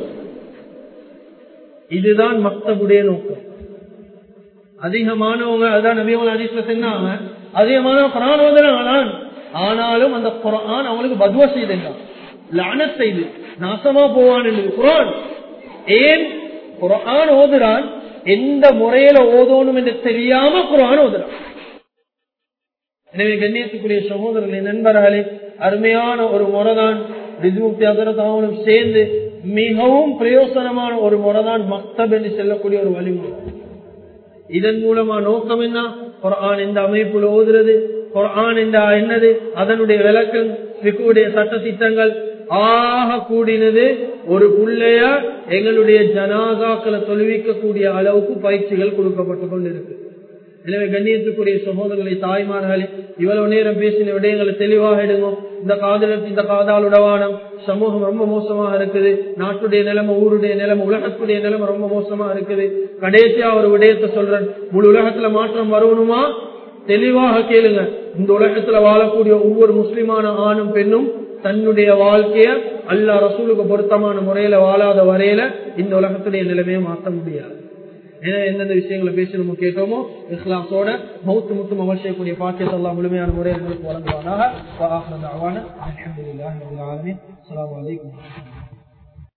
A: இதுதான் மக்தபுடைய நோக்கம் அதிகமானவங்க அதான் நபியவங்க அதிசல சொன்னாங்க அதிகமான குரான் ஓதுறான் ஆனாலும் அந்த குரான் அவங்களுக்கு பத்வ செய்தான் லான செய்து நாசமா போவான் என்று குரான் ஏன் குரான் ஓதுறான் எந்த முறையில ஓதணும் என்று தெரியாம குரான் ஓதுறான் எனவே கண்ணியத்துக்குரிய சகோதரர்களே நண்பர்களே அருமையான ஒரு முறைதான் ரிஜுமுக்தி அதரத்தாவனும் சேர்ந்து மிகவும் பிரயோசனமான ஒரு முறைதான் மக்தப் என்று செல்லக்கூடிய ஒரு வழிமுறை இதன் மூலமா நோக்கம் என்ன குரான் இந்த அமைப்புல ஓதுறது குரான் இந்த என்னது அதனுடைய விளக்கம் சிக்குடைய சட்ட திட்டங்கள் ஆக கூடினது ஒரு புள்ளைய எங்களுடைய ஜனாதாக்களை தொழுவிக்கக்கூடிய அளவுக்கு பயிற்சிகள் கொடுக்கப்பட்டு கொண்டிருக்கு எனவே கண்ணியத்துக்குரிய சகோதரர்களை தாய்மார்களே இவ்வளவு நேரம் பேசின விடயங்களை தெளிவாக எடுங்க இந்த காதல இந்த காதாலுடவானம் சமூகம் ரொம்ப மோசமாக இருக்குது நாட்டுடைய நிலைமை ஊருடைய நிலைமை உலகத்துடைய நிலைமை ரொம்ப மோசமா இருக்குது கடைசியா ஒரு விடயத்தை சொல்றேன் முழு உலகத்துல மாற்றம் வரணுமா தெளிவாக கேளுங்க இந்த உலகத்துல வாழக்கூடிய ஒவ்வொரு முஸ்லிமான ஆணும் பெண்ணும் தன்னுடைய வாழ்க்கைய அல்லா ரசூலுக்கு பொருத்தமான முறையில வாழாத வரையில இந்த உலகத்துடைய நிலைமையை மாற்ற முடியாது எனவே எந்தெந்த விஷயங்களை பேசி நம்ம கேட்டோமோ இஸ்லாத்தோட மௌத்து முத்தும் அமல் செய்யக்கூடிய பாக்கியத்தை எல்லாம் முழுமையான முறையில் எங்களுக்கு வழங்குவானாக அலமதுல்லாஹி ரபில் ஆலமீன் அஸ்ஸலாமு அலைக்கும்